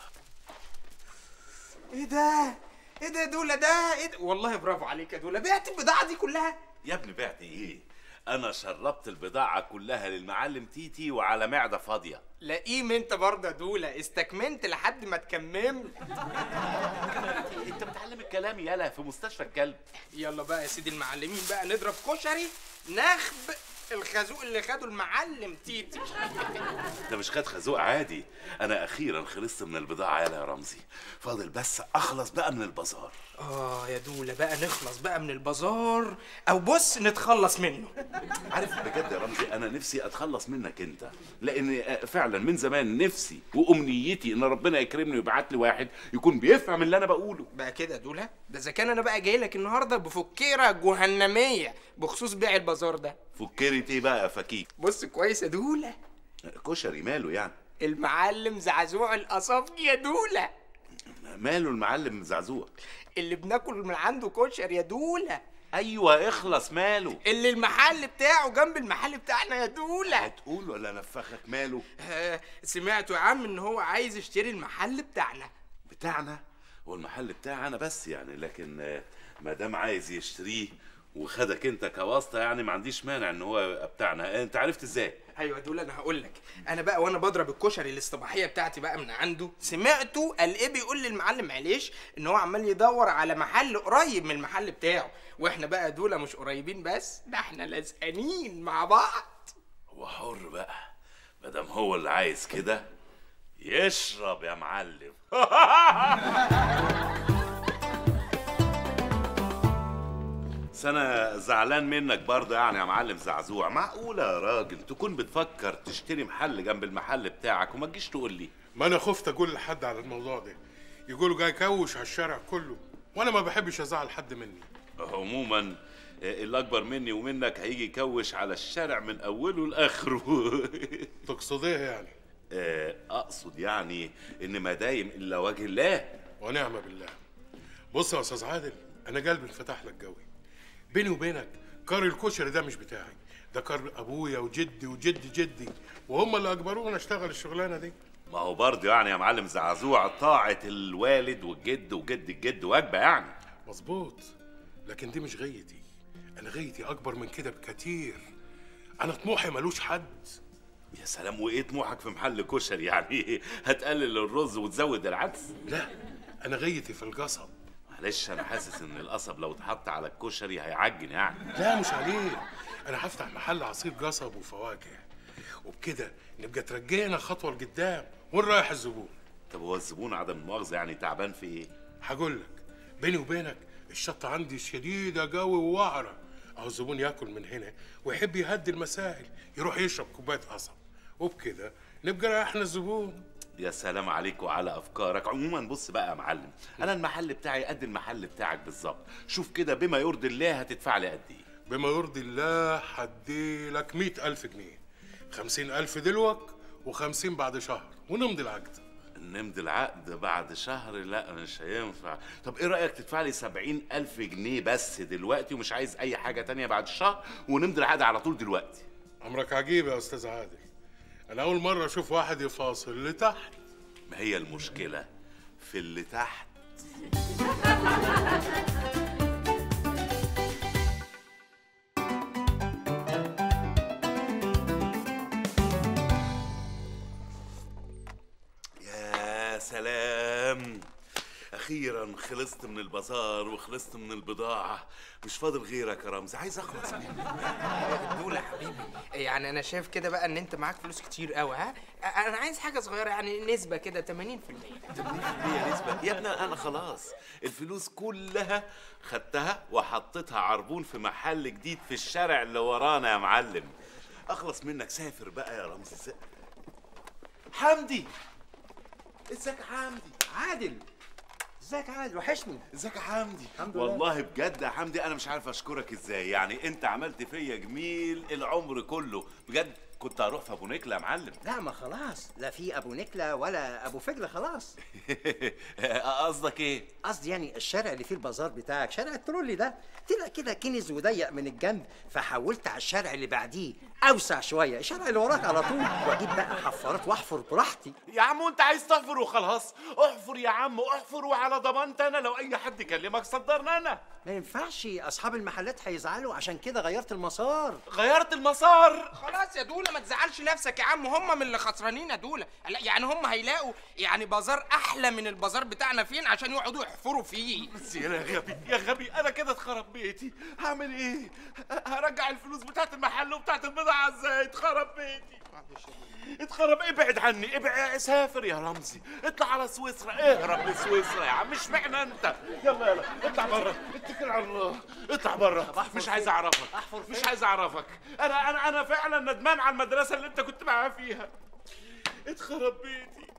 ايه ده ايه ده يا دولا ده ايه ده والله برافو عليك يا دولا بعت البضاعه دي كلها يا ابني بعت ايه انا شربت البضاعه كلها للمعلم تيتي وعلى معده فاضيه لئيم انت برضه يا دولا استكمنت لحد ما تكممت انت كلامي يالا في مستشفى الكلب يلا بقى يا سيدي المعلمين بقى نضرب كشري نخب الخازوق اللي خده المعلم تيتي ده مش خد خازوق عادي انا اخيرا خلصت من البضاعه يالا يا رمزي فاضل بس اخلص بقى من البازار اه يا دولة بقى نخلص بقى من البازار او بص نتخلص منه عارف بجد يا رمزي انا نفسي اتخلص منك انت لان فعلا من زمان نفسي وامنيتي ان ربنا يكرمني ويبعت لي واحد يكون بيفهم اللي انا بقوله بقى كده يا دولة ده اذا كان انا بقى جاي لك النهارده بفكيره جهنميه بخصوص بيع البازار ده فكرت ايه بقى يا فكيك بص كويس يا دولة كشري ماله يعني المعلم زعزوع القصافجي يا دولة ماله المعلم زعزوع اللي بناكل من عنده كشري يا دولة ايوه اخلص ماله اللي المحل بتاعه جنب المحل بتاعنا يا دولة هتقول ولا نفخك ماله آه سمعتوا يا عم ان هو عايز يشتري المحل بتاعنا بتاعنا هو المحل بتاعي انا بس يعني لكن آه، ما دام عايز يشتريه وخدك انت كواسطه يعني ما عنديش مانع ان هو يبقى بتاعنا انت عرفت ازاي ايوه دول انا هقول لك انا بقى وانا بضرب الكشري الاصطباحيه بتاعتي بقى من عنده سمعته قال ايه بيقول للمعلم معلش ان هو عمال يدور على محل قريب من المحل بتاعه واحنا بقى دول مش قريبين بس ده احنا لازقانين مع بعض هو حر بقى ما دام هو اللي عايز كده يشرب يا معلم بس انا زعلان منك برضه يعني يا معلم زعزوع معقوله يا راجل تكون بتفكر تشتري محل جنب المحل بتاعك وما تجيش تقول لي ما انا خفت اقول لحد على الموضوع ده يقولوا جاي كوش على الشارع كله وانا ما بحبش ازعل حد مني عموما آه، اللي اكبر مني ومنك هيجي يكوش على الشارع من اوله لاخره تقصد ايه يعني آه، اقصد يعني ان ما دايم الا وجه الله ونعم بالله بص يا استاذ عادل انا قلبي انفتح لك قوي بيني وبينك كار الكشري ده مش بتاعي ده كار ابويا وجدي وجد جدي وهم اللي اجبرونا اشتغل الشغلانه دي ما هو برضه يعني يا معلم زعزوع طاعة الوالد والجد وجد الجد واجبة يعني مظبوط لكن دي مش غايتي انا غايتي اكبر من كده بكتير انا طموحي ملوش حد يا سلام وايه طموحك في محل كشري يعني هتقلل الرز وتزود العدس لا انا غايتي في القصب معلش انا حاسس ان القصب لو اتحط على الكشري هيعجن يعني لا مش عليه انا هفتح محل عصير قصب وفواكه وبكده نبقى ترجينا خطوه لقدام وين رايح الزبون طب هو الزبون عدم المؤاخذة يعني تعبان في ايه هقول لك بيني وبينك الشطه عندي شديده قوي ووعره اهو الزبون ياكل من هنا ويحب يهدي المسائل يروح يشرب كوبايه قصب وبكده نبقى ريحنا الزبون يا سلام عليك وعلى افكارك عموما بص بقى يا معلم انا المحل بتاعي قد المحل بتاعك بالظبط شوف كده بما يرضي الله هتدفع لي قد ايه بما يرضي الله هدي لك مئة ألف جنيه خمسين ألف دلوك وخمسين بعد شهر ونمضي العقد نمضي العقد بعد شهر لا مش هينفع طب ايه رأيك تدفع لي سبعين ألف جنيه بس دلوقتي ومش عايز أي حاجة تانية بعد الشهر ونمضي العقد على طول دلوقتي أمرك عجيب يا أستاذ عادل أنا أول مرة أشوف واحد يفاصل لتحت ما هي المشكلة في اللي تحت يا سلام اخيرا خلصت من البازار وخلصت من البضاعه مش فاضل غيرك يا رمزي عايز اخلص منك دول يا حبيبي يعني انا شايف كده بقى ان انت معاك فلوس كتير قوي ها انا عايز حاجه صغيره يعني نسبه كده 80% هي نسبة يا ابني انا خلاص الفلوس كلها خدتها وحطيتها عربون في محل جديد في الشارع اللي ورانا يا معلم اخلص منك سافر بقى يا رمزي س... حمدي ازيك يا حمدي عادل ازيك يا عادل وحشني ازيك يا حمدي الحمد لله. والله بجد يا حمدي انا مش عارف اشكرك ازاي يعني انت عملت فيا جميل العمر كله بجد كنت هروح في ابو نكله يا معلم لا ما خلاص لا في ابو نكله ولا ابو فجله خلاص قصدك ايه قصدي يعني الشارع اللي فيه البازار بتاعك شارع الترولي ده طلع كده كنز وضيق من الجنب فحولت على الشارع اللي بعديه اوسع شويه الشارع اللي وراك على طول واجيب بقى حفارات واحفر براحتي يا عم وانت عايز تحفر وخلاص احفر يا عم احفر وعلى ضمانت انا لو اي حد كلمك صدرنا انا ما ينفعش اصحاب المحلات هيزعلوا عشان كده غيرت المسار غيرت المسار خلاص يا دولا ما تزعلش نفسك يا عم هم من اللي خسرانين يا دول لا يعني هم هيلاقوا يعني بازار احلى من البازار بتاعنا فين عشان يقعدوا يحفروا فيه بس يا غبي يا غبي انا كده اتخرب بيتي هعمل ايه هرجع الفلوس بتاعت المحل وبتاعت البضاعه ازاي اتخرب بيتي اتخرب ابعد عني ابعد سافر يا رمزي اطلع على سويسرا اهرب لسويسرا يا عم مش معنى انت يلا يلا اطلع بره اتكل على الله اطلع بره مش عايز اعرفك مش عايز اعرفك انا انا انا فعلا ندمان على المدرسه اللي انت كنت معايا فيها اتخرب بيتي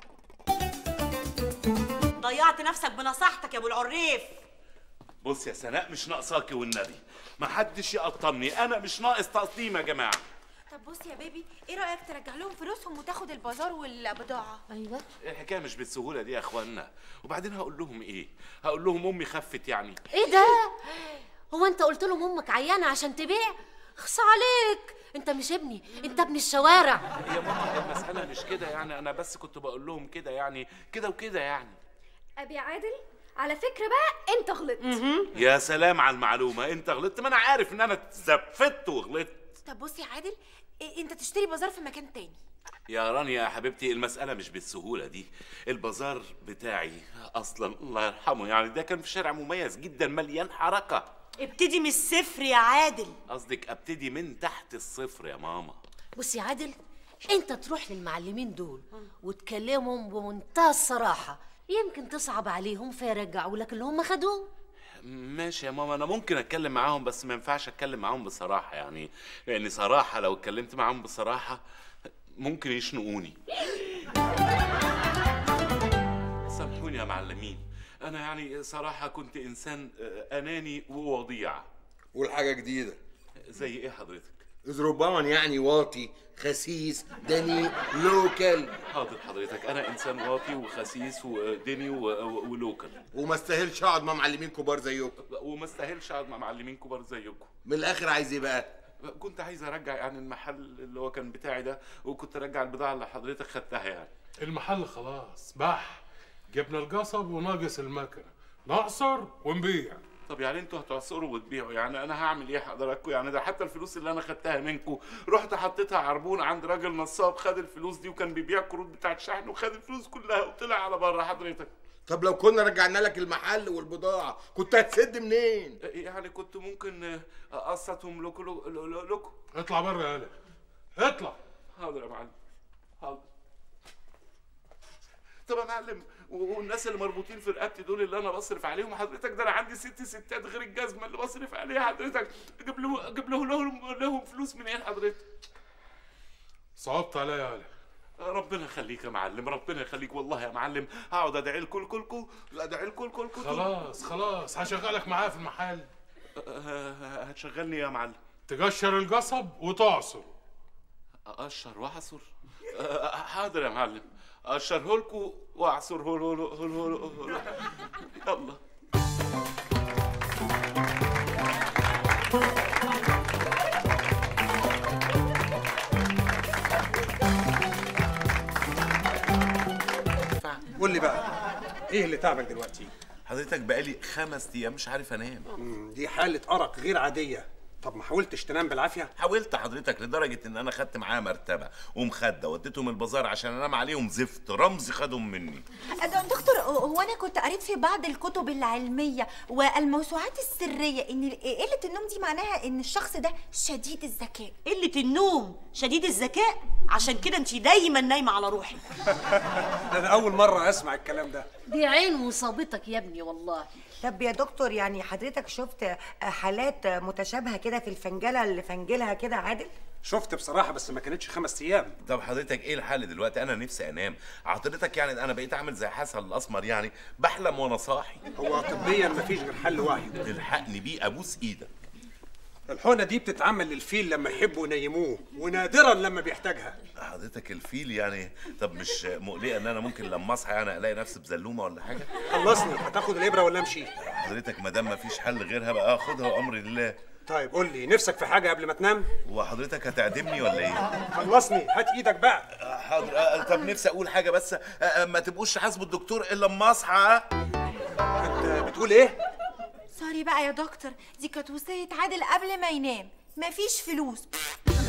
ضيعت نفسك بنصيحتك يا ابو العريف بص يا سناء مش ناقصاكي والنبي ما حدش يقطمني انا مش ناقص تقطيم يا جماعه طب بص يا بيبي ايه رايك ترجع لهم فلوسهم وتاخد البازار والبضاعه ايوه الحكايه مش بالسهوله دي يا اخوانا وبعدين هقول لهم ايه هقول لهم امي خفت يعني ايه ده هو انت قلت لهم امك عيانه عشان تبيع خص عليك انت مش ابني انت ابن الشوارع يا ماما المساله مش كده يعني انا بس كنت بقول لهم كده يعني كده وكده يعني ابي عادل على فكره بقى انت غلطت يا سلام على المعلومه انت غلطت ما انا عارف ان انا اتزفت وغلطت طب بص يا عادل إيه انت تشتري بازار في مكان تاني يا رانيا يا حبيبتي المسألة مش بالسهولة دي البازار بتاعي أصلا الله يرحمه يعني ده كان في شارع مميز جدا مليان حركة ابتدي من الصفر يا عادل قصدك أبتدي من تحت الصفر يا ماما بص يا عادل انت تروح للمعلمين دول وتكلمهم بمنتهى الصراحه يمكن تصعب عليهم فيرجعوا لك اللي هم خدوه ماشي يا ماما أنا ممكن أتكلم معاهم بس ما ينفعش أتكلم معاهم بصراحة يعني لأن صراحة لو اتكلمت معاهم بصراحة ممكن يشنقوني سامحوني يا معلمين أنا يعني صراحة كنت إنسان آه، أناني ووضيع والحاجة جديدة زي إيه حضرتك؟ زروبان يعني واطي خسيس دني لوكال حاضر حضرتك انا انسان واطي وخسيس ودني و- و- ولوكال وما استاهلش اقعد مع معلمين كبار زيكم وما استاهلش اقعد مع معلمين كبار زيكم من الاخر عايز ايه بقى كنت عايز ارجع يعني المحل اللي هو كان بتاعي ده وكنت ارجع البضاعه اللي حضرتك خدتها يعني المحل خلاص بح جبنا القصب وناقص المكنه نعصر ونبيع طب يعني انتوا هتعصروا وتبيعوا يعني انا هعمل ايه حضراتكم يعني ده حتى الفلوس اللي انا خدتها منكم رحت حطيتها عربون عند راجل نصاب خد الفلوس دي وكان بيبيع كروت بتاعت شحن وخد الفلوس كلها وطلع على بره حضرتك طب لو كنا رجعنا لك المحل والبضاعة كنت هتسد منين يعني كنت ممكن اقسطهم لكم لكم اطلع بره يالا اطلع حاضر يا معلم حاضر طب يا معلم و- والناس اللي مربوطين في رقبتي دول اللي انا بصرف عليهم حضرتك ده انا عندي ست ستات غير الجزمه اللي بصرف عليها حضرتك اجيب له اجيب له لهم لهم فلوس منين حضرتك صعبت عليا يالا ربنا يخليك يا معلم ربنا يخليك والله يا معلم هقعد ادعي لكم كلكم ادعي لكم كلكم خلاص خلاص هشغلك معايا في المحل هتشغلني يا معلم تقشر القصب وتعصر اقشر واعصر أه، حاضر يا معلم اقشره لكم واعصره له له له له يلا قول لي بقى ايه اللي تعبك دلوقتي حضرتك بقالي خمس ايام مش عارف انام مم، دي حالة أرق غير عادية طب ما حاولتش تنام بالعافية حاولت حضرتك لدرجه ان انا خدت معايا مرتبه ومخده وديتهم البازار عشان انام عليهم زفت رمزي خدهم مني د- دكتور هو انا كنت قريت في بعض الكتب العلميه والموسوعات السريه ان قله النوم دي معناها ان الشخص ده شديد الذكاء قلة النوم شديد الذكاء عشان كده انت دايما نايمة على روحي أنا أول مرة أسمع الكلام ده دي عين مصابتك يا ابني والله طب يا دكتور يعني حضرتك شفت حالات متشابهه كده في الفنجله اللي فنجلها كده عادل شفت بصراحة بس ما كانتش خمس أيام طب حضرتك ايه الحل دلوقتي انا نفسي انام حضرتك يعني انا بقيت اعمل زي حسن الاسمر يعني بحلم وانا صاحي هو طبيا مفيش غير حل واحد الحقني بيه ابوس ايدك الحقنة دي بتتعمل للفيل لما يحبوا ينيموه ونادرا لما بيحتاجها حضرتك الفيل يعني طب مش مقلقه ان انا ممكن لما اصحى يعني الاقي نفسي بزلومه ولا حاجه خلصني هتاخد الإبرة ولا أمشي حضرتك ما دام مفيش حل غيرها بقى اخدها وامر لله طيب قول لي نفسك في حاجة قبل ما تنام وحضرتك هتعدمني ولا ايه خلصني هات إيدك بقى حاضر آه، طب نفسي اقول حاجه بس آه، آه، ما تبقوش حاسبوا الدكتور الا لما اصحى انت بتقول ايه سوري بقى يا دكتور دي كانت وصيه عادل قبل ما ينام مفيش فلوس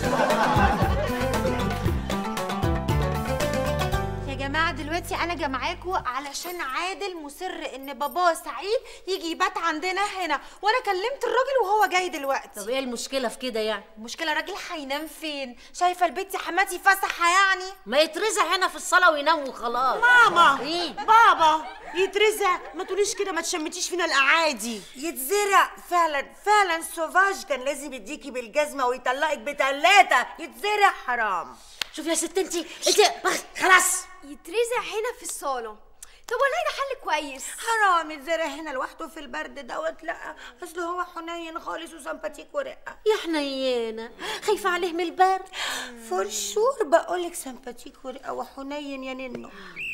يا جماعة دلوقتي أنا جمعاكوا علشان عادل مصر إن باباه سعيد يجي يبات عندنا هنا وأنا كلمت الراجل وهو جاي دلوقتي طب ايه المشكله في كده يعني المشكلة الراجل هينام فين؟ شايفة البيت يا حماتي فسحة يعني؟ ما يترزع هنا في الصاله وينام وخلاص ماما ايه بابا يترزع ما تقوليش كده ما تشمتيش فينا الاعادي يتزرع فعلا فعلا سوفاج كان لازم يديكي بالجزمه ويطلقك بتلاته يتزرع حرام شوف يا ست انت انت خلاص يترزع هنا في الصالة طب والله ده حل كويس حرام يتزرع هنا لوحده في البرد دوت لا اصل هو حنين خالص وسمباتيك ورقه يا حنينه خايفه عليه من البرد فور شور بقولك سمباتيك ورقه وحنين يا ننو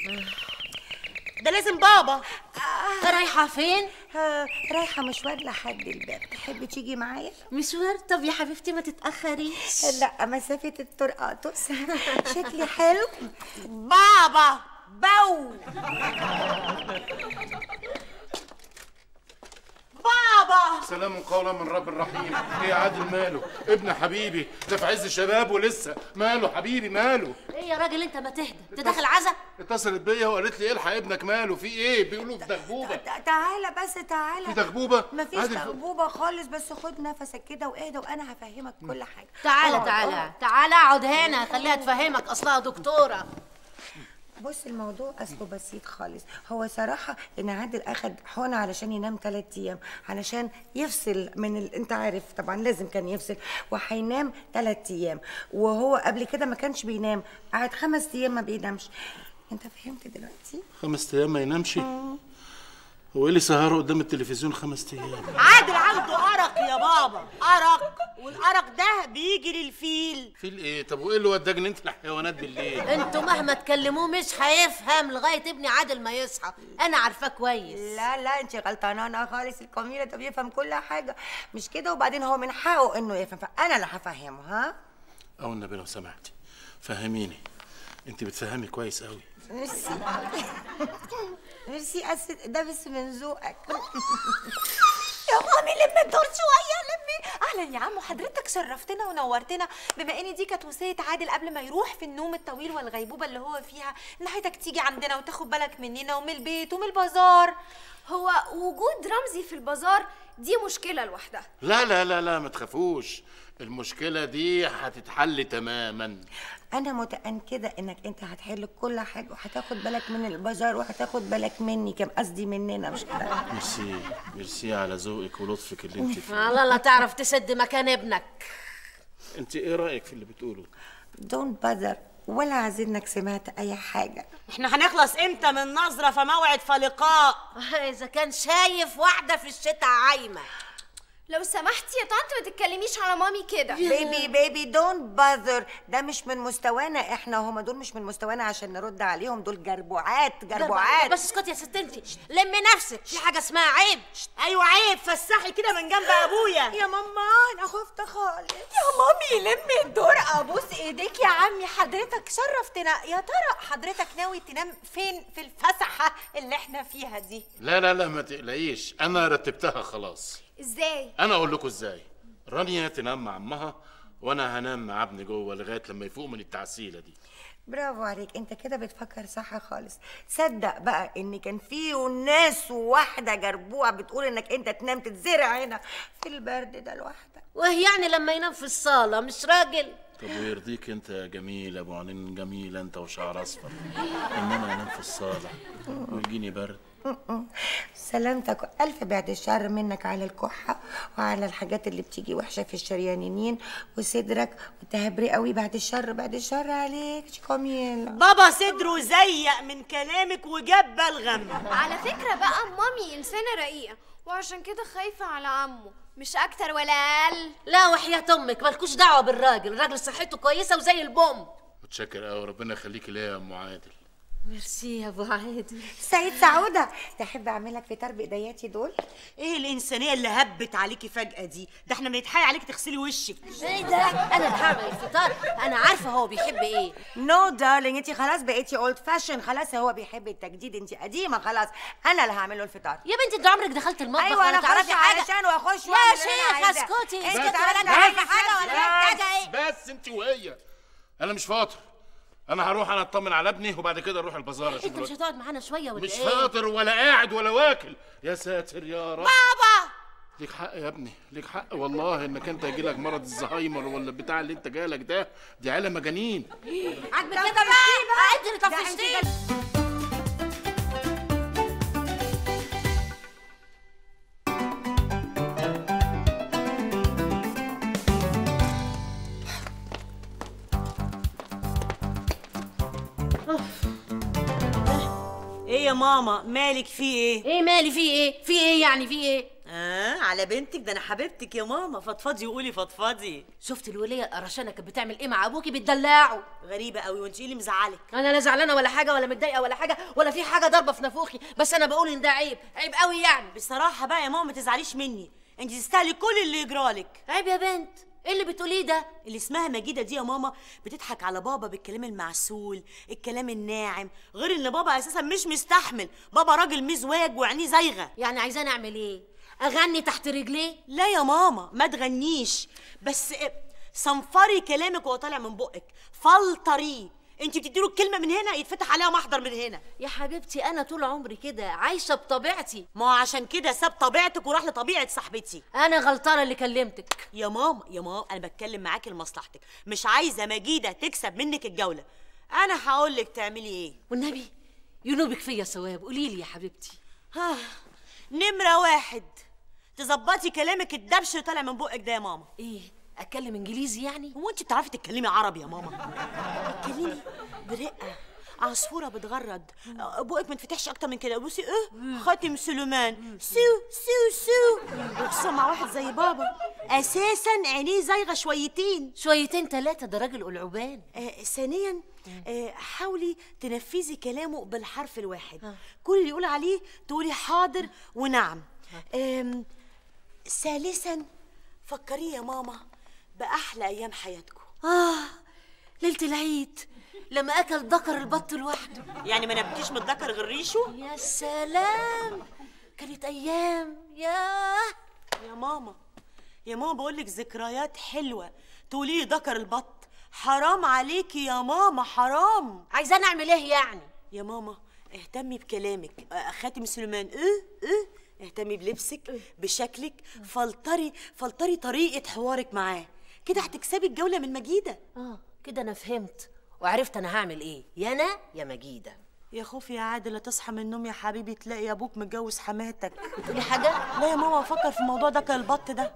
ده لازم بابا رايحه فين آه رايحه مشوار لحد الباب تحبي تيجي معايا مشوار طب يا حبيبتي ما تتاخريش لا مسافه الطرقاطس شكلي حلو بابا بو بابا سلام قولا من رب رحيم ايه يا عادل ماله ابن حبيبي ده في عز شبابه لسه ماله حبيبي ماله ايه يا راجل انت ما تهدى انت داخل عزا اتصلت بيا وقالت لي الحق ابنك ماله في ايه بيقولوا في دغبوبه تعالى بس تعالى في دغبوبه مفيش عادل تغبوبه خالص بس خد نفسك كده واهدى وانا هفهمك كل حاجه تعالى آه، تعالى آه. تعالى اقعد هنا خليها تفهمك اصلها دكتوره بص الموضوع اصله بسيط خالص هو صراحه ان عادل اخد حقنه علشان ينام ثلاث ايام علشان يفصل من ال... انت عارف طبعا لازم كان يفصل وهينام ثلاث ايام وهو قبل كده ما كانش بينام قعد خمس ايام ما بينامش انت فهمت دلوقتي خمس ايام ما ينامش هو ايه اللي سهره قدام التلفزيون خمس ايام عادل عنده ارق يا بابا ارق والارق ده بيجي للفيل في ايه طب وايه اللي وداك ان انت الحيوانات بالليل انتوا مهما تكلموه مش هيفهم لغايه ابني عادل ما يصحى انا عارفاه كويس لا لا انت غلطانه انا خالص الكميله ده بيفهم كل حاجه مش كده وبعدين هو من حقه انه يفهم فانا اللي هفهمه ها او النبي لو سمحتي فهميني انت بتفهمي كويس قوي ميرسي ميرسي أسد ده بس من ذوقك يا مامي لم الدور شوية لمي أهلا يا عمو حضرتك شرفتنا ونورتنا بما إن دي كانت وصية عادل قبل ما يروح في النوم الطويل والغيبوبة اللي هو فيها إن حياتك تيجي عندنا وتاخد بالك مننا ومن البيت ومن البازار هو وجود رمزي في البازار دي مشكلة لوحدها لا لا لا لا ما تخافوش المشكله دي هتتحل تماما انا متاكده انك انت هتحل كل حاجه وهتاخد بالك من البازار وهتاخد بالك مني كم قصدي مننا مش كده ميرسي ميرسي على ذوقك ولطفك اللي انت فيه على الله تعرف تسد مكان ابنك انت ايه رايك في اللي بتقوله دونت بذر ولا عايزينك سمعت اي حاجه احنا هنخلص امتى من نظره فموعد فلقاء اذا كان شايف واحده في الشتاء عايمه لو سمحتي يا طنط ما تتكلميش على مامي كده بيبي بيبي دونت باذر ده مش من مستوانا احنا هما دول مش من مستوانا عشان نرد عليهم دول جربوعات جربوعات بس اسكتي يا ست انت لمي نفسك في حاجه اسمها عيب ايوه عيب فسحي كده من جنب ابويا يا ماما انا خفت خالص يا مامي لمي الدور ابوس ايديك يا عمي حضرتك شرفتنا يا ترى حضرتك ناوي تنام فين في الفسحة اللي احنا فيها دي لا لا لا ما تقلقيش انا رتبتها خلاص ازاي انا اقول لكم ازاي رانيا تنام مع امها وانا هنام مع ابني جوه لغايه لما يفوق من التعسيله دي برافو عليك انت كده بتفكر صح خالص صدق بقى ان كان في ناس واحده جربوع بتقول انك انت تنام تتزرع هنا في البرد ده لوحدك وهي يعني لما ينام في الصاله مش راجل طب ويرضيك انت يا جميل ابو عينين جميل انت وشعر اصفر ان انا انام في الصاله ويجيني برد سلامتك ألف بعد الشر منك على الكحة وعلى الحاجات اللي بتيجي وحشة في الشريانين وصدرك وتهبري قوي بعد الشر بعد الشر عليك شكوميل بابا صدره زيق من كلامك وجاب بلغم على فكرة بقى مامي إنسانة رقيقة وعشان كده خايفة على عمه مش أكتر ولا أقل لا وحياة امك مالكوش دعوه بالراجل الراجل صحته كويسه وزي البوم متشكر قوي ربنا يخليكي ليا يا ام عادل ميرسي يا ابو عادل سيد سعودة تحب اعمل لك فطار بايدياتي دول ايه الانسانيه اللي هبت عليكي فجاه دي ده احنا بنتحايل عليك تغسلي وشك ايه ده انا اللي هعمل الفطار انا عارفه هو بيحب ايه نو دارلينج انت خلاص بقيتي اولد فاشن خلاص هو بيحب التجديد انت قديمه خلاص انا اللي هعمل له الفطار يا بنتي انت عمرك دخلت المطبخ ايوه ولا انا تعرفي اخش حاجه علشان واخش يا وأعمل اللي أنا شيخ عايزاه. اسكتي انت اسكتي تعرفي ولا تعملي تعرفي حاجه ولا محتاجه ايه بس انت وهي انا مش فاطر انا هروح انا اطمن على ابني وبعد كده اروح البازار اشوف انت مش الواد. هتقعد معانا شويه ولا مش ايه فاطر ولا قاعد ولا واكل يا ساتر يا رب بابا ليك حق يا ابني ليك حق والله انك انت يجيلك مرض الزهايمر ولا البتاع اللي انت جالك ده دي عيله مجانين عاجبك كده بقى انت اللي طفشتيه ايه يا ماما مالك في ايه ايه مالي في ايه في ايه يعني في ايه اه على بنتك ده انا حبيبتك يا ماما فضفضي وقولي فضفضي شفت الوليه القرشانه كانت بتعمل ايه مع ابوكي بتدلعه غريبه قوي وانت ايه اللي مزعلك انا لا زعلانه ولا حاجه ولا متضايقه ولا حاجه ولا في حاجه ضاربه في نافوخي بس انا بقول ان ده عيب عيب قوي يعني بصراحه بقى يا ماما ما تزعليش مني انت تستاهلي كل اللي يجرالك عيب يا بنت ايه اللي بتقوليه ده اللي اسمها مجيدة دي يا ماما بتضحك على بابا بالكلام المعسول الكلام الناعم غير ان بابا اساسا مش مستحمل بابا راجل مزواج وعينيه زايغه يعني عايزاني اعمل ايه اغني تحت رجليه لا يا ماما ما تغنيش بس إيه، صنفري كلامك وهو طالع من بقك فلتريه انت بتديله الكلمه من هنا يتفتح عليها محضر من هنا يا حبيبتي انا طول عمري كده عايشه بطبيعتي ما هو عشان كده ساب طبيعتك وراح لطبيعه صاحبتي انا غلطانه اللي كلمتك يا ماما يا ماما انا بتكلم معاكي لمصلحتك مش عايزه مجيده تكسب منك الجوله انا هقول لك تعملي ايه والنبي ينوبك فيا ثواب قولي لي يا حبيبتي ها نمره واحد تظبطي كلامك الدبش اللي طالع من بقك ده يا ماما ايه اتكلم انجليزي يعني هو انت بتعرفي تتكلمي عربي يا ماما اتكلمي برقه عصفوره بتغرد بقك ما تفتحش اكتر من كده بصي ايه خاتم سليمان سو سو سو وخصوصا مع واحد زي بابا اساسا عينيه زايغه شويتين شويتين ثلاثه ده راجل قلعوبان آه ثانيا آه حاولي تنفذي كلامه بالحرف الواحد كل اللي يقول عليه تقولي حاضر ونعم آم، ثالثا فكريه يا ماما باحلى ايام حياتكم اه ليله العيد لما اكل ذكر البط لوحده يعني ما نبكيش من الذكر غير ريشه يا سلام كانت ايام ياه يا ماما يا ماما بقول لك ذكريات حلوه تقولي لي ذكر البط حرام عليكي يا ماما حرام عايزاني اعمل ايه يعني يا ماما اهتمي بكلامك آه، خاتم سليمان ايه ايه اهتمي بلبسك بشكلك فلتري فلتري طريقه حوارك معاه كده هتكسبي الجوله من مجيده اه كده انا فهمت وعرفت انا هعمل ايه يا انا يا مجيده يا خوفي يا عادل لا تصحى من النوم يا حبيبي تلاقي ابوك متجوز حماتك بتقولي حاجه لا يا ماما افكر في الموضوع ده كان البط ده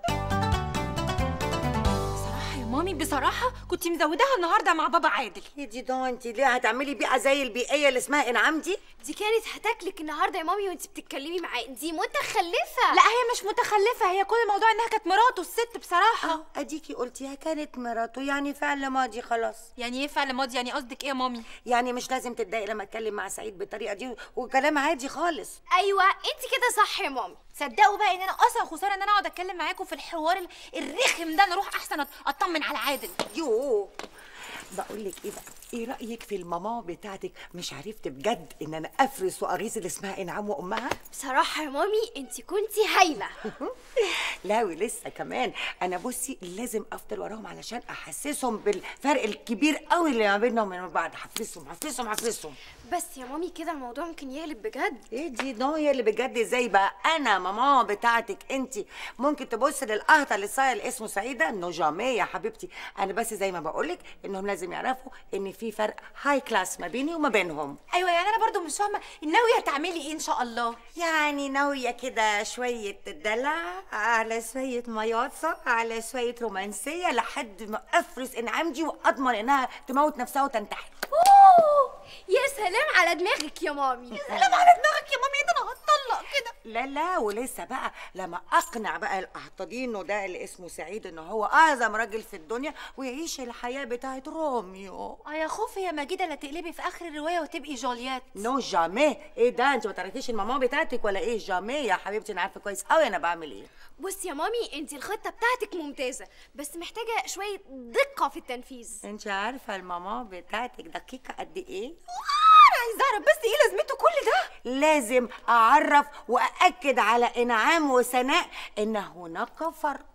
بصراحه يا مامي بصراحه كنت مزوداها النهارده مع بابا عادل يا دي ده انت ليه هتعملي بيئه زي البيئيه اللي اسمها انعام دي دي كانت هتاكلك النهارده يا مامي وانت بتتكلمي معاه دي متخلفه لا هي مش متخلفه هي كل الموضوع انها كانت مراته الست بصراحه اه اديكي قلتيها كانت مراته يعني فعل ماضي خلاص يعني ايه فعل ماضي يعني قصدك ايه يا مامي يعني مش لازم تتضايق لما اتكلم مع سعيد بالطريقه دي وكلام عادي خالص ايوه انت كده صح يا مامي صدقوا بقى ان انا اصلا خساره ان انا اقعد اتكلم معاكم في الحوار ال- الرخم ده انا اروح احسن أط- اطمن على عادل يو بقول لك ايه بقى ايه رايك في الماما بتاعتك مش عرفت بجد ان انا افرس واغيظ اللي اسمها انعام وامها بصراحه يا مامي انت كنتي هايله لا ولسه كمان انا بصي لازم افضل وراهم علشان احسسهم بالفرق الكبير قوي اللي ما بينهم وبين بعض حفزهم حفزهم حفزهم بس يا مامي كده الموضوع ممكن يقلب بجد ايه دي نوية اللي بجد ازاي بقى انا ماما بتاعتك انت ممكن تبص للقهطه اللي صاير اللي اسمه سعيده انه جامي يا حبيبتي انا بس زي ما بقولك انهم لازم يعرفوا ان في فرق هاي كلاس ما بيني وما بينهم ايوه يعني انا برضو مش فاهمه ناويه تعملي ايه ان شاء الله يعني ناوية كده شوية دلع على شوية مياصة على شوية رومانسية لحد ما أفرس إنعام دي وأضمن إنها تموت نفسها وتنتحر اوه يا سلام على دماغك يا مامي سلام على دماغك يا مامي ده انا هتطلق طلاق كده لا لا ولسه بقى لما اقنع بقى الاحتضينه ده اللي اسمه سعيد ان هو اعظم راجل في الدنيا ويعيش الحياه بتاعت روميو اه يا خوفي يا مجيده لا تقلبي في اخر الروايه وتبقي جوليات نو جامي ايه ده انت ما تعرفيش الماما بتاعتك ولا ايه جامي يا حبيبتي انا عارفه كويس قوي انا بعمل ايه بصي يا مامي انت الخطه بتاعتك ممتازه بس محتاجه شويه دقه في التنفيذ انت عارفه الماما بتاعتك دقيقه قد ايه انا عايزه اعرف بس ايه لازمته كل ده لازم اعرف واكد على انعام وسناء ان هناك فرق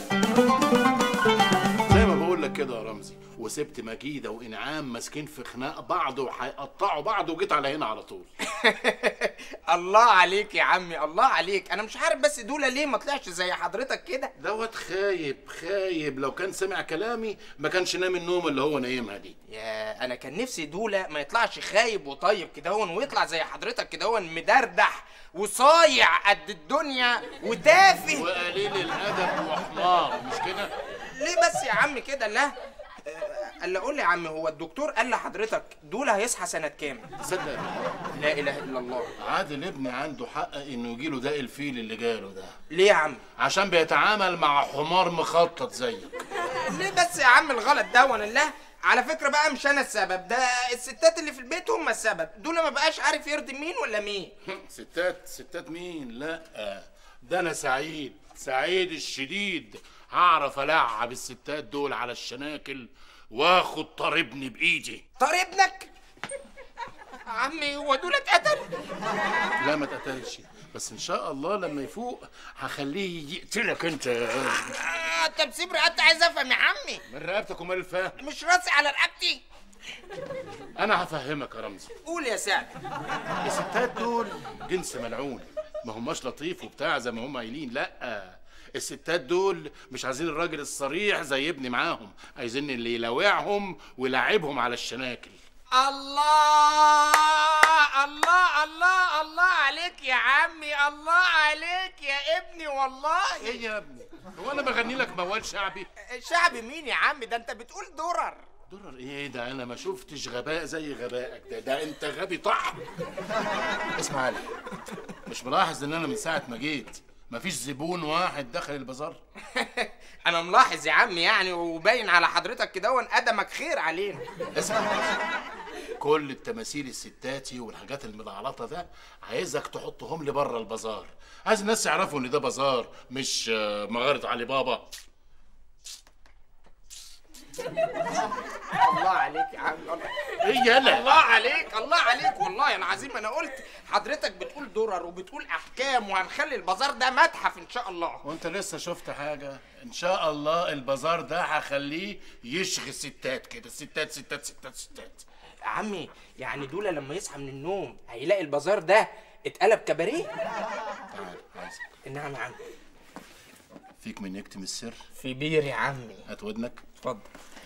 زي ما بقول لك كده يا رمزي وسبت مجيده وانعام ماسكين في خناق بعض وهيقطعوا بعض وجيت على هنا على طول الله عليك يا عمي الله عليك انا مش عارف بس دول ليه ما طلعش زي حضرتك كده دوت خايب خايب لو كان سمع كلامي ما كانش نام النوم اللي هو نايمها دي يا انا كان نفسي دولة ما يطلعش خايب وطيب كده هون ويطلع زي حضرتك كده هون مدردح وصايع قد الدنيا وتافه وقليل الادب وحمار مش كده ليه بس يا عم كده لا قال قول لي يا عم هو الدكتور قال لحضرتك دول هيصحى سنة كام؟ تصدق لا اله الا الله عادل ابني عنده حق انه يجيله ده الفيل اللي جاله ده ليه يا عم؟ عشان بيتعامل مع حمار مخطط زيك ليه بس يا عم الغلط ده وانا لا على فكرة بقى مش انا السبب ده الستات اللي في البيت هم السبب دول ما بقاش عارف يرضي مين ولا مين ستات ستات مين لا ده انا سعيد سعيد الشديد هعرف العب الستات دول على الشناكل واخد طار ابني بايدي طار ابنك عمي هو دول اتقتل لا ما اتقتلش بس ان شاء الله لما يفوق هخليه يقتلك انت آه انت بسيب رقبتي عايز افهم يا عمي من رقبتك ومال الفهم مش راسي على رقبتي انا هفهمك يا رمزي قول يا سعد الستات دول جنس ملعون ما هماش لطيف وبتاع زي ما هم قايلين لا الستات دول مش عايزين الراجل الصريح زي ابني معاهم عايزين اللي يلاوعهم ويلعبهم على الشناكل الله الله الله الله عليك يا عمي الله عليك يا ابني والله ايه يا ابني هو انا بغني لك موال شعبي شعبي مين يا عم ده انت بتقول درر درر ايه ده انا ما شفتش غباء زي غبائك ده ده انت غبي طحن اسمع لي مش ملاحظ ان انا من ساعه ما جيت مفيش زبون واحد دخل البازار انا ملاحظ يا عم يعني وباين على حضرتك كده وان قدمك خير علينا اسمع كل التماثيل الستاتي والحاجات الملعلطه ده عايزك تحطهم لي بره البازار عايز الناس يعرفوا ان ده بازار مش آه، مغاره علي بابا الله عليك يا عم الله ايه يالا الله عليك الله عليك والله انا عظيم انا قلت حضرتك بتقول درر وبتقول احكام وهنخلي البازار ده متحف ان شاء الله وانت لسه شفت حاجه ان شاء الله البازار ده هخليه يشغي ستات كده ستات ستات ستات ستات يا عمي يعني دولة لما يصحى من النوم هيلاقي البازار ده اتقلب كباريه تعال عايزك نعم يا عم فيك من يكتم السر في بير يا عمي هات ودنك اتفضل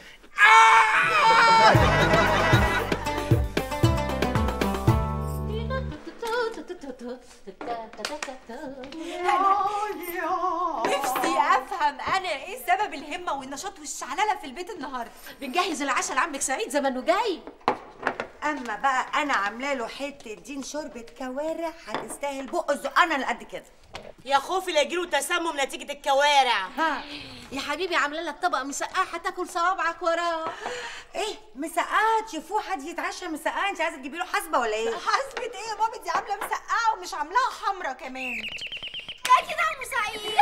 نفسي افهم انا ايه سبب الهمه والنشاط والشعلله في البيت النهارده بنجهز العشاء لعمك سعيد زي ما انه جاي اما بقى انا عامله له حته دين شوربه كوارع هتستاهل بق الزقانه اللي قد كده يا خوفي لا يجيله تسمم نتيجه الكوارع ها يا حبيبي عامله لك طبق مسقعه هتاكل صوابعك وراه ايه مسقعه تشوفوه حد يتعشى مسقعه انت عايزه تجيبي له حسبه ولا ايه حسبة ايه يا مامي دي عامله مسقعه ومش عاملاها حمرا كمان ده كده يا ام سعيد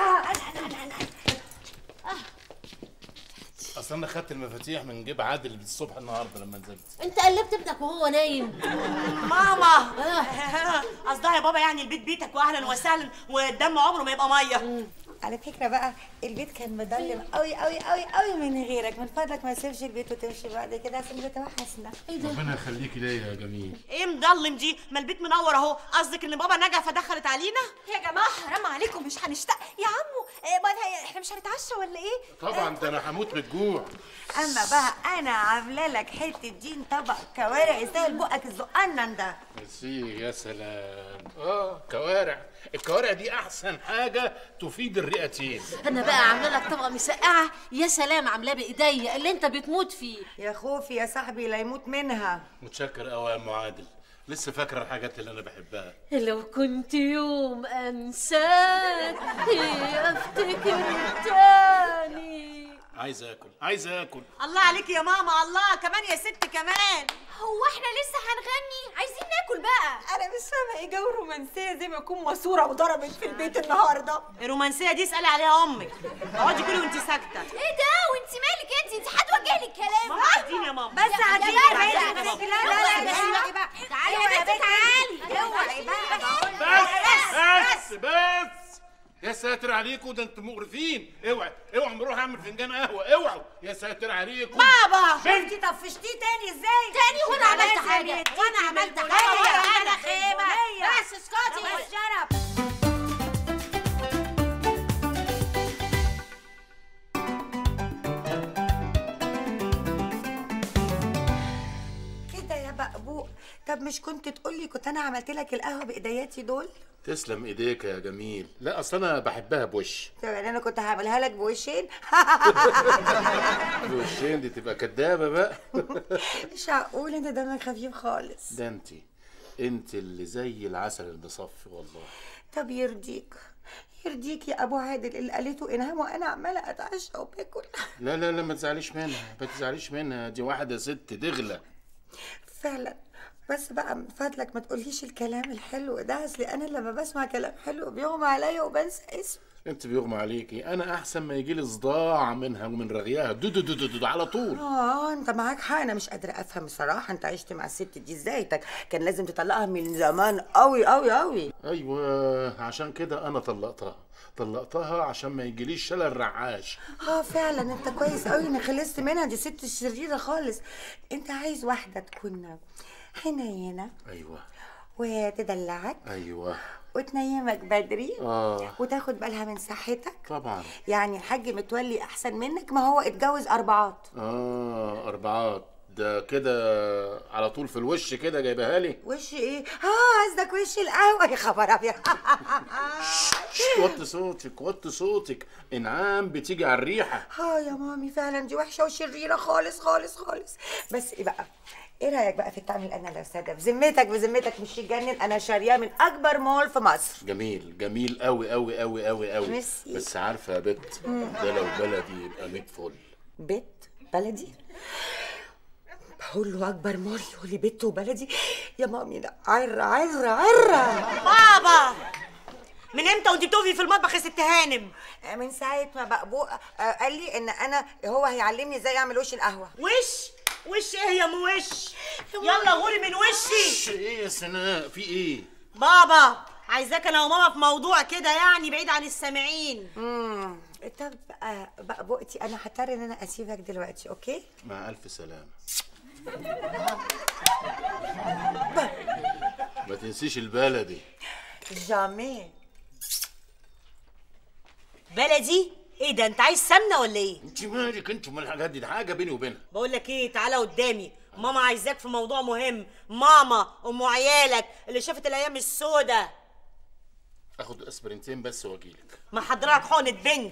اصل انا خدت المفاتيح من جيب عادل الصبح النهارده لما نزلت انت قلبت ابنك وهو نايم ماما قصدها يا بابا يعني البيت بيتك واهلا وسهلا والدم عمره ما يبقى ميه على فكره بقى البيت كان مضلم قوي قوي قوي قوي من غيرك من فضلك ما تسيبش البيت وتمشي بعد كده عشان بتوحشنا ايه ده ربنا يخليكي ليا يا جميل ايه مضلم دي ما البيت منور اهو قصدك ان بابا نجا فدخلت علينا يا جماعه حرام عليكم مش هنشتاق يا عمو إيه ما هي- احنا مش هنتعشى ولا ايه طبعا ده انا هموت من الجوع اما بقى انا عامله لك حته دين طبق كوارع يستاهل بقك الزقنن ده ميرسي يا سلام اه كوارع الكوارع دي احسن حاجه تفيد الرئتين انا بقى عامله لك طبق مسقعه يا سلام عاملاه بايديا اللي انت بتموت فيه يا خوفي يا صاحبي لا يموت منها متشكر قوي يا ام عادل لسه فاكره الحاجات اللي انا بحبها لو كنت يوم انساك افتكر تاني عايز اكل عايز اكل الله عليك يا ماما الله كمان يا ست كمان هو احنا لسه هنغني عايزين ناكل بقى انا مش فاهمه ايه جو الرومانسيه زي ما يكون ماسوره وضربت في البيت النهارده الرومانسيه دي اسالي عليها امك اقعدي كلي وانت ساكته ايه ده وانت مالك انت انت هتوجه لي الكلام ماما قاعدين يا ماما بس يا عادي بنت، يا يا بنت، بنت، لا لا لا اوعي بقى تعالي يا يا بنت بنت تعالي. اوعي بقى بقول بس بس بس يا ساتر عليكم ده انتوا مقرفين اوعى اوعى نروح اعمل فنجان قهوه اوعوا يا ساتر عليكم بابا بنت. شفتي طفشتيه تاني ازاي تاني وانا عملت حاجه وانا عملت حاجه حاجه انا خيبه بس اسكتي بس شرب كده يا بقبوق طب مش كنت تقولي كنت انا عملت لك القهوه بايدياتي دول تسلم ايديك يا جميل لا اصل انا بحبها بوش طب يعني انا كنت هعملها لك بوشين بوشين دي تبقى كدابه بقى مش هقول انت دمك خفيف خالص ده انت انت اللي زي العسل المصفي والله طب يرضيك يرضيك يا ابو عادل اللي قالته انهام وانا عماله اتعشى وباكل لا لا لا ما تزعليش منها ما تزعليش منها دي واحده ست دغله فعلا بس بقى من فضلك ما تقوليش الكلام الحلو ده اصل انا لما بسمع كلام حلو بيغمى عليا وبنسى اسمه انت بيغمى عليكي انا احسن ما يجي لي صداع منها ومن رغيها دو دو دو دو, دو على طول اه انت معاك حق انا مش قادره افهم الصراحه انت عشت مع الست دي ازاي تك- كان لازم تطلقها من زمان قوي قوي قوي ايوه عشان كده انا طلقتها طلقتها عشان ما يجيليش شلل رعاش اه فعلا انت كويس قوي انك خلصت منها دي ست شريره خالص انت عايز واحده تكون حنينه ايوه وتدلعك ايوه وتنيمك بدري اه وتاخد بالها من صحتك طبعا يعني الحاج متولي احسن منك ما هو اتجوز اربعات اه اربعات ده كده على طول في الوش كده جايبها لي وش ايه اه قصدك وش القهوه يا خبر ابيض شت، وطي صوتك وطي صوتك انعام بتيجي على الريحه اه يا مامي فعلا دي وحشه وشريره خالص خالص خالص بس ايه بقى ايه رايك بقى في الطعم الاناناس الساده بذمتك بذمتك مش يجنن انا شارياه من اكبر مول في مصر جميل جميل قوي قوي قوي قوي قوي ميرسي. بس عارفه يا بت ده لو بلدي يبقى 100 فل بيت بلدي بقول له اكبر مول يقول لي بيت وبلدي يا مامي لا عره عره عره بابا من امتى وانت بتقفي في المطبخ يا ست هانم من ساعه ما بقبوق آه، قال لي ان انا هو هيعلمني ازاي اعمل وش القهوه وش وش ايه يا ام وش يلا غوري من وشي ايه يا سناء في ايه بابا عايزاك انا وماما في موضوع كده يعني بعيد عن السامعين امم طب آه، بقبوقتي انا هضطر ان انا اسيبك دلوقتي اوكي مع الف سلامه ما تنسيش البلدي جامي بلدي ايه ده انت عايز سمنه ولا ايه انت مالك انت من الحاجات دي ده حاجه بيني وبينها بقول لك ايه تعالى قدامي ماما عايزاك في موضوع مهم ماما ام عيالك اللي شافت الايام السودة اخد اسبرنتين بس واجيلك ما حضرتك حقنه بنج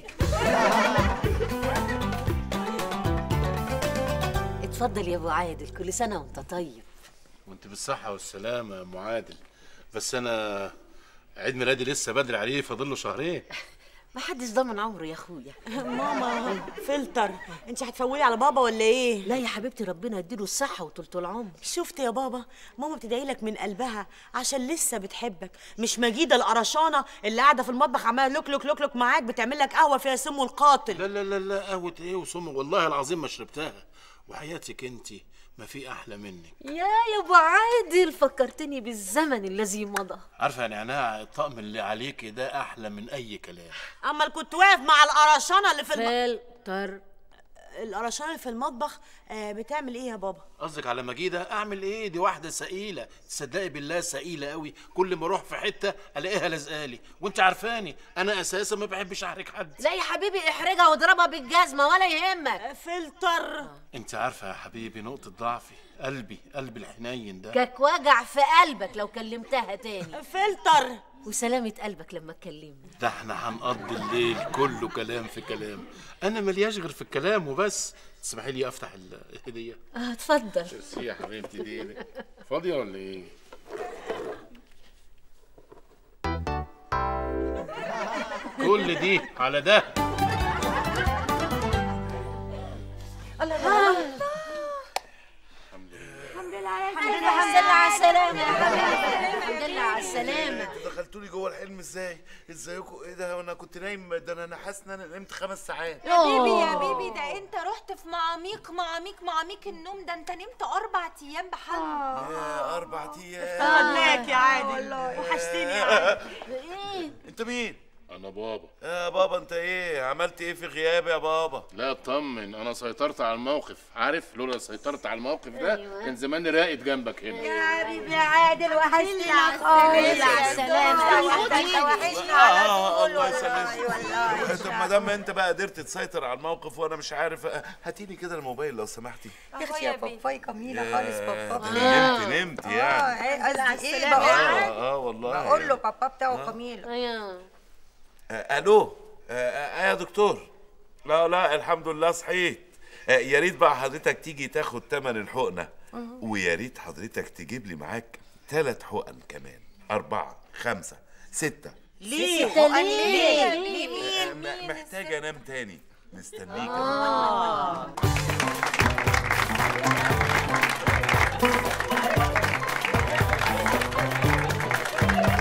اتفضل يا ابو عادل كل سنه وانت طيب وانت بالصحه والسلامه يا ام عادل بس انا عيد ميلادي لسه بدري عليه فاضل له شهرين ما حدش ضامن عمره يا اخويا ماما فلتر انت هتفولي على بابا ولا ايه لا يا حبيبتي ربنا يديله الصحه وطولة العمر شفت يا بابا ماما بتدعي لك من قلبها عشان لسه بتحبك مش مجيده القرشانه اللي قاعده في المطبخ عماله لوك لوك لوك لوك معاك بتعمل لك قهوه فيها سم القاتل لا لا لا لا قهوه ايه وسم والله العظيم ما شربتها وحياتك انت ما في احلى منك يا يا ابو عادل فكرتني بالزمن الذي مضى عارفه يا نعناع الطقم اللي عليكي ده احلى من اي كلام اما اللي كنت واقف مع القرشانه اللي في الم... فلتر القرشانه اللي في المطبخ آه بتعمل ايه يا بابا قصدك على مجيده اعمل ايه دي واحده سئيله تصدقي بالله سئيله قوي كل ما اروح في حته الاقيها لازقالي وانت عارفاني انا اساسا ما بحبش احرج حد لا يا حبيبي احرجها واضربها بالجزمه ولا يهمك فلتر انت عارفه يا حبيبي نقطه ضعفي قلبي قلبي الحنين ده كاك وجع في قلبك لو كلمتها تاني فلتر وسلامة قلبك لما تكلمني ده احنا هنقضي الليل كله كلام في كلام انا ملياش غير في الكلام وبس تسمحي لي افتح الهديه اه اتفضل ميرسي يا حبيبتي دي فاضيه ولا ايه كل دي على ده الحمد لله على الحمد لله على السلامة يا حبيبي الحمد لله على السلامة انتوا دخلتولي جوه الحلم ازاي؟ ازيكم ايه ده وانا كنت نايم ده انا حاسس ان انا نمت خمس ساعات يا بيبي يا بيبي ده انت رحت في معاميق معاميق معاميق النوم ده انت نمت اربع ايام بحالهم يا اربع ايام افتقدناك يا عادل وحشتني يا عادل انت مين؟ انا بابا يا بابا انت ايه؟ عملت ايه في غيابي يا بابا؟ لا اطمن انا سيطرت على الموقف عارف لولا سيطرت على الموقف ده أيوة. كان زماني راقد جنبك هنا يا حبيبي يا عادل وحشتني يا خالص على السلامة. انت وحشني على آه طول الله والله والله يسلمك طب ما دام انت بقى قدرت تسيطر على الموقف وانا مش عارف آه، هاتيلي كده الموبايل لو سمحتي يا يا باباي جميلة يا- خالص ده بابا أنا نمت نمت اه يعني ايه قصدي ايه اه بقى اه والله بقول له بابا بتاعه آه. جميل آه، الو آه، آه، يا دكتور لا لا الحمد لله صحيت آه، يا ريت بقى حضرتك تيجي تاخد تمن الحقنه ويا ريت حضرتك تجيب لي معاك ثلاث حقن كمان أربعة خمسة ستة ليه؟ ستة حقن ليه؟ ليه؟ آه، م- محتاج أنام تاني مستنيك آه.